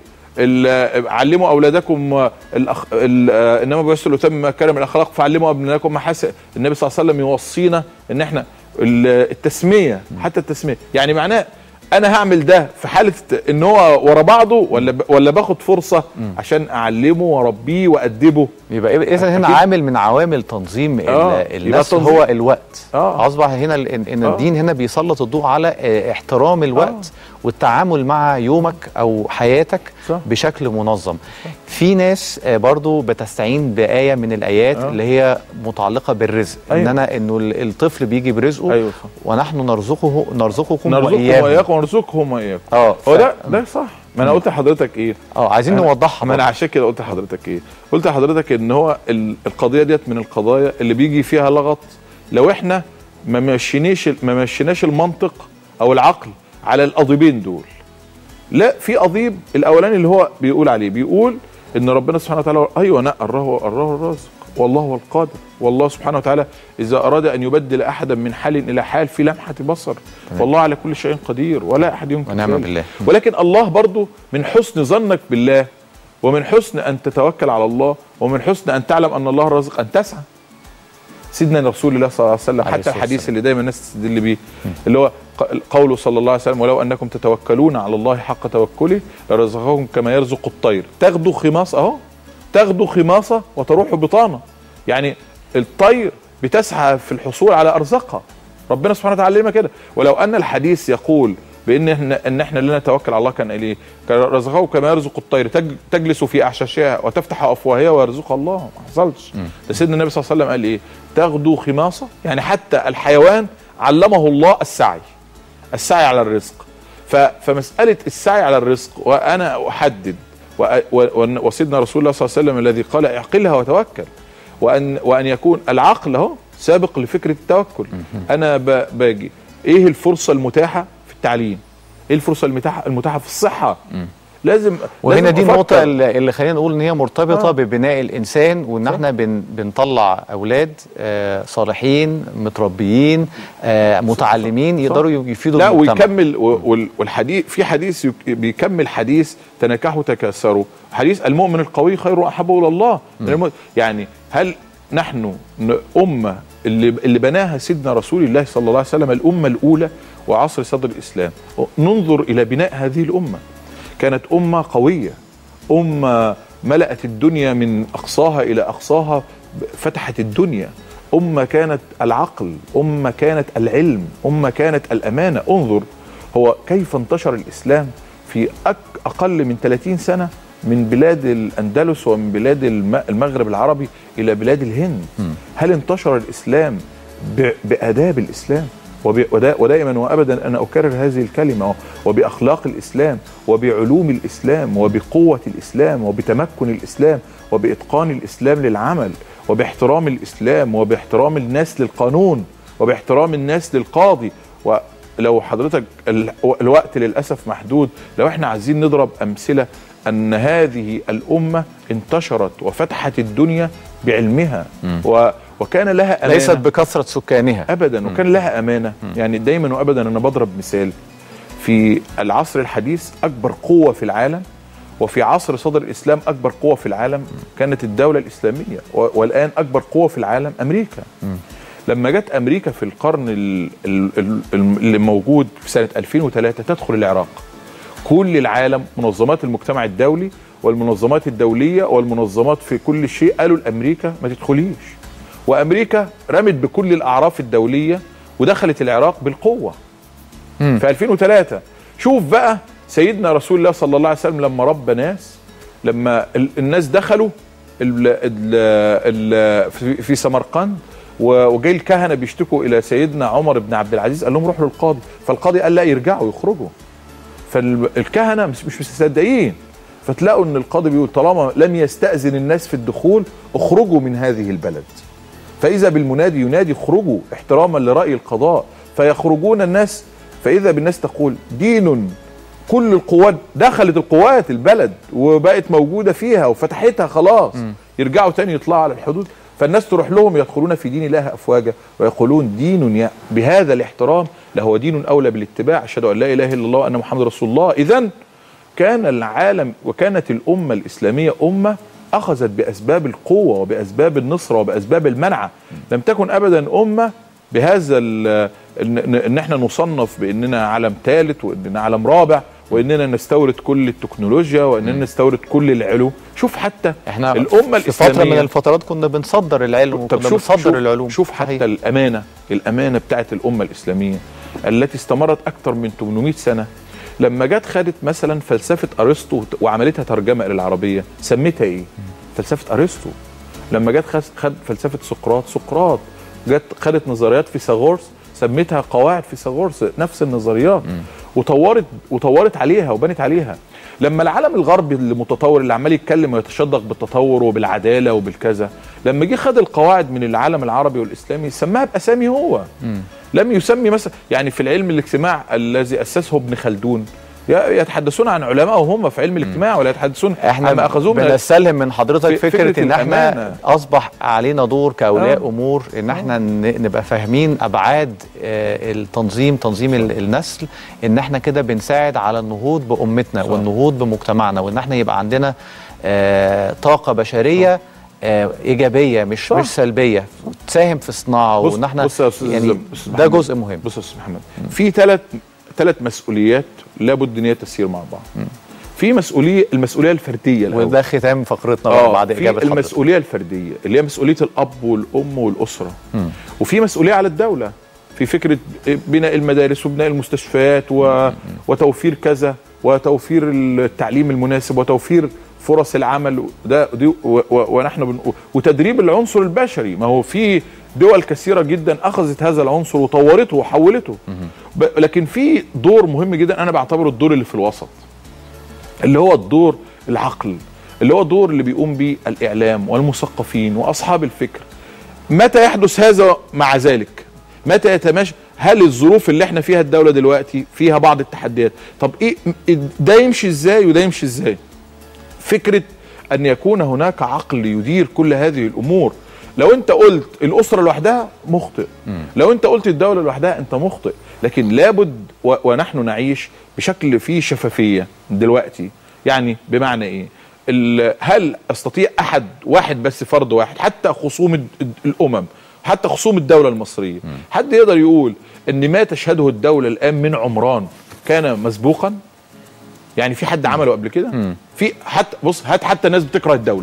ال- علموا اولادكم الأخ... ال... انما بعثت لاتمم مكارم الاخلاق فعلموا ابنائكم محاسن النبي صلى الله عليه وسلم يوصينا ان احنا ال- التسميه حتى التسميه يعني معناه انا هعمل ده في حاله ان هو ورا بعضه ولا ب... ولا باخد فرصه عشان اعلمه واربيه وادبه يبقى اذا هنا أكيد. عامل من عوامل تنظيم ال- آه، يبقى النسل تنظيم. هو الوقت آه. اصبح هنا ال- ان إن آه. الدين هنا بيسلط الضوء على آه، احترام الوقت والتعامل مع يومك او حياتك صح. بشكل منظم في ناس آه، برضو بتستعين بآية من الآيات آه. اللي هي متعلقة بالرزق ان أيوة. انا انه ال- الطفل بيجي برزقه ايوه صح ونحن نرزقه نرزقكم نرزقكم وإياهم واياكم ونرزقهم واياكم اه هو ف- ده ده صح ما انا قلت لحضرتك ايه اه عايزين أنا- نوضحها ما انا برضو. عشان كده قلت لحضرتك ايه قلت لحضرتك ان هو ال- القضيه ديت من القضايا اللي بيجي فيها لغط لو احنا ما مشيناش ما مشيناش المنطق او العقل على القضيبين دول لا في قضيب الاولاني اللي هو بيقول عليه بيقول ان ربنا سبحانه وتعالى ايوه لا الله الله الرازق والله هو القادر والله سبحانه وتعالى اذا اراد ان يبدل احدا من حال الى حال في لمحه بصر والله على كل شيء قدير ولا احد يمكن ونعم ذلك. بالله. ولكن الله برضو من حسن ظنك بالله ومن حسن ان تتوكل على الله ومن حسن ان تعلم ان الله الرازق ان تسعى سيدنا رسول الله صلى الله عليه وسلم عليه حتى الصلاة الحديث والسلام. اللي دايما الناس تستدل بيه اللي هو ق- قوله صلى الله عليه وسلم ولو انكم تتوكلون على الله حق توكله لرزقكم كما يرزق الطير تاخدوا خماصه اهو تاخدوا خماصه وتروحوا بطانه يعني الطير بتسعى في الحصول على ارزاقها ربنا سبحانه وتعالى علمنا كده ولو ان الحديث يقول بان احنا ان احنا لا نتوكل على الله كان قال ايه؟ كان رزقه كما يرزق الطير تج- تجلس في اعشاشها وتفتح افواهها ويرزقها الله ما حصلش ده سيدنا النبي صلى الله عليه وسلم قال ايه؟ تغدو خماصه يعني حتى الحيوان علمه الله السعي السعي على الرزق ف- فمساله السعي على الرزق وانا احدد و- و- وسيدنا رسول الله صلى الله عليه وسلم الذي قال اعقلها وتوكل وان وان يكون العقل اهو سابق لفكره التوكل انا ب- باجي ايه الفرصه المتاحه في التعليم ايه الفرصه المتاحه المتاحه في الصحه لازم وهنا لازم دي أفكر. النقطة اللي اللي خلينا نقول ان هي مرتبطة آه. ببناء الانسان وان احنا بن بنطلع اولاد آه، صالحين متربيين آه، متعلمين يقدروا يفيدوا لا المجتمع ويكمل و- وال- والحديث في حديث يك- بيكمل حديث تناكحوا تكاثروا حديث المؤمن القوي خير واحب الى الله من الم- يعني هل نحن ن- امه اللي اللي بناها سيدنا رسول الله صلى الله عليه وسلم الامه الاولى وعصر صدر الاسلام ننظر الى بناء هذه الامه كانت امه قويه امه ملأت الدنيا من اقصاها الى اقصاها فتحت الدنيا امه كانت العقل امه كانت العلم امه كانت الامانه انظر هو كيف انتشر الاسلام في أك- اقل من 30 سنه من بلاد الاندلس ومن بلاد الم- المغرب العربي الى بلاد الهند هل انتشر الاسلام ب- باداب الاسلام وب- ودا- ودائما وابدا انا اكرر هذه الكلمه وباخلاق الاسلام وبعلوم الاسلام وبقوه الاسلام وبتمكن الاسلام وباتقان الاسلام للعمل وباحترام الاسلام وباحترام الناس للقانون وباحترام الناس للقاضي ولو حضرتك ال- الوقت للاسف محدود لو احنا عايزين نضرب امثله ان هذه الامه انتشرت وفتحت الدنيا بعلمها و وكان لها أمانة ليست بكثرة سكانها ابدا وكان لها امانه يعني دايما وابدا انا بضرب مثال في العصر الحديث اكبر قوه في العالم وفي عصر صدر الاسلام اكبر قوه في العالم كانت الدوله الاسلاميه و- والان اكبر قوه في العالم امريكا لما جت امريكا في القرن ال- ال- ال- اللي موجود في سنه 2003 تدخل العراق كل العالم منظمات المجتمع الدولي والمنظمات الدوليه والمنظمات في كل شيء قالوا لامريكا ما تدخليش وامريكا رمت بكل الاعراف الدوليه ودخلت العراق بالقوه في 2003 شوف بقى سيدنا رسول الله صلى الله عليه وسلم لما ربى ناس لما ال- الناس دخلوا ال ال ال في- في سمرقند و- وجاي الكهنه بيشتكوا الى سيدنا عمر بن عبد العزيز قال لهم روحوا للقاضي فالقاضي قال لا يرجعوا يخرجوا فالكهنه مش مش مصدقين فتلاقوا ان القاضي بيقول طالما لم يستأذن الناس في الدخول اخرجوا من هذه البلد فإذا بالمنادي ينادي اخرجوا احتراما لرأي القضاء فيخرجون الناس فإذا بالناس تقول دين كل القوات دخلت القوات البلد وبقت موجودة فيها وفتحتها خلاص يرجعوا تاني يطلعوا على الحدود فالناس تروح لهم يدخلون في دين الله أفواجا ويقولون دين يا بهذا الاحترام لهو دين أولى بالاتباع أشهد أن لا إله إلا الله وأن محمد رسول الله إذا كان العالم وكانت الأمة الإسلامية أمة أخذت بأسباب القوة وبأسباب النصرة وبأسباب المنعة لم تكن أبدا أمة بهذا ال- إن إن احنا نصنف بأننا عالم ثالث وأننا عالم رابع وأننا نستورد كل التكنولوجيا وأننا نستورد كل العلوم شوف حتى احنا الأمة في فترة من الإسلامية الفترات كنا بنصدر العلم طب وكنا شوف بنصدر شوف العلوم شوف حتى صحيح. الامانه الامانه بتاعت الامه الاسلاميه التي استمرت اكثر من 800 سنه لما جت خدت مثلا فلسفه ارسطو وعملتها ترجمه الى العربيه سميتها ايه؟ فلسفه ارسطو لما جت خد, خد فلسفه سقراط سقراط جت خدت نظريات فيثاغورس سميتها قواعد فيثاغورس نفس النظريات وطورت وطورت عليها وبنت عليها لما العالم الغربي المتطور اللي عمال يتكلم ويتشدق بالتطور وبالعداله وبالكذا لما جه خد القواعد من العالم العربي والاسلامي سماها باسامي هو لم يسمي مثلا يعني في العلم الاجتماع الذي اسسه ابن خلدون ي- يتحدثون عن علمائهم هم في علم الاجتماع ولا يتحدثون احنا عما اخذوه من بنستلهم من حضرتك في- فكره, فكرة ان احنا الأمانة. اصبح علينا دور كاولياء آه. امور ان احنا ن- نبقى فاهمين ابعاد آه، التنظيم تنظيم ال- النسل ان احنا كده بنساعد على النهوض بامتنا صح. والنهوض بمجتمعنا وان احنا يبقى عندنا آه، طاقه بشريه آه، ايجابيه مش صح. مش سلبيه تساهم في صناعه بص وان احنا بص يا استاذ يعني أستاذ ده محمد. جزء مهم بص يا استاذ محمد في ثلاث ثلاث مسؤوليات لابد ان هي تسير مع بعض في مسؤوليه المسؤوليه الفرديه الأول. وده ختام فقرتنا بقى اه بعد في اجابه حضرتك المسؤوليه الفرديه اللي هي مسؤوليه الاب والام والاسره مم. وفي مسؤوليه على الدوله في فكره بناء المدارس وبناء المستشفيات و... وتوفير كذا وتوفير التعليم المناسب وتوفير فرص العمل ده دي و... و... ونحن بن... وتدريب العنصر البشري ما هو في دول كثيره جدا اخذت هذا العنصر وطورته وحولته ب- لكن في دور مهم جدا انا بعتبره الدور اللي في الوسط اللي هو الدور العقل اللي هو الدور اللي بيقوم به الاعلام والمثقفين واصحاب الفكر متى يحدث هذا مع ذلك متى يتماشى هل الظروف اللي احنا فيها الدوله دلوقتي فيها بعض التحديات طب ايه ده يمشي ازاي وده يمشي ازاي فكره ان يكون هناك عقل يدير كل هذه الامور لو انت قلت الاسره لوحدها مخطئ لو انت قلت الدوله لوحدها انت مخطئ لكن لابد و- ونحن نعيش بشكل فيه شفافيه دلوقتي يعني بمعنى ايه ال- هل استطيع احد واحد بس فرد واحد حتى خصوم الد- الامم حتى خصوم الدوله المصريه حد يقدر يقول ان ما تشهده الدوله الان من عمران كان مسبوقا يعني في حد عمله قبل كده في حتى بص هات حتى ناس بتكره الدوله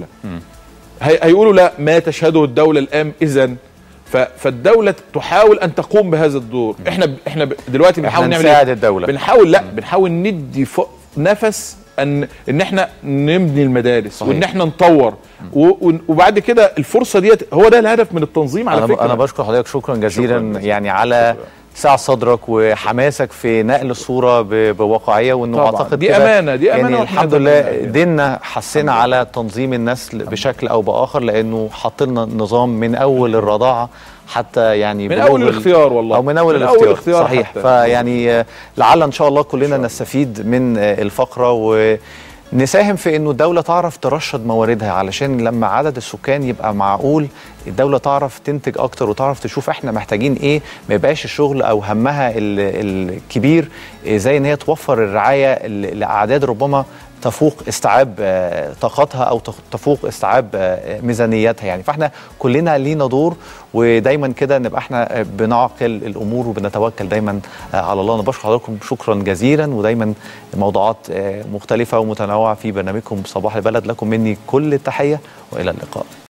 هي هيقولوا لا ما تشهده الدوله الان اذا فالدوله تحاول ان تقوم بهذا الدور احنا ب... احنا ب... دلوقتي بنحاول إحنا نعمل نساعد إيه؟ الدولة. بنحاول لا بنحاول ندي ف... نفس ان ان احنا نبني المدارس صحيح. وان احنا نطور و... و- وبعد كده الفرصه ديت هو ده الهدف من التنظيم على انا فكره انا بشكر حضرتك شكرا جزيلا شكراً جزيلاً. يعني على سعة صدرك وحماسك في نقل الصوره ب- بواقعيه وانه طبعاً. اعتقد دي كده أمانة، دي أمانة يعني وإحنا الحمد نقدر لله نعملها. ديننا حسنا على تنظيم النسل بشكل او باخر لانه حط لنا نظام من اول الرضاعه حتى يعني من بلوغ أول ال- الاختيار والله. او من اول من أول الاختيار, الاختيار صحيح حتى. فيعني آه، لعل ان شاء الله كلنا نستفيد من آه، الفقره و نساهم في انه الدوله تعرف ترشد مواردها علشان لما عدد السكان يبقى معقول الدوله تعرف تنتج اكتر وتعرف تشوف احنا محتاجين ايه ما يبقاش الشغل او همها ال- الكبير ازاي ان هي توفر الرعايه ل- لاعداد ربما تفوق استيعاب آه، طاقتها او تخ- تفوق استيعاب آه، ميزانيتها يعني فاحنا كلنا لينا دور ودايما كده نبقى احنا آه، بنعقل الامور وبنتوكل دايما آه، على الله انا بشكر حضراتكم شكرا جزيلا ودايما موضوعات آه، مختلفه ومتنوعه في برنامجكم صباح البلد لكم مني كل التحيه والى اللقاء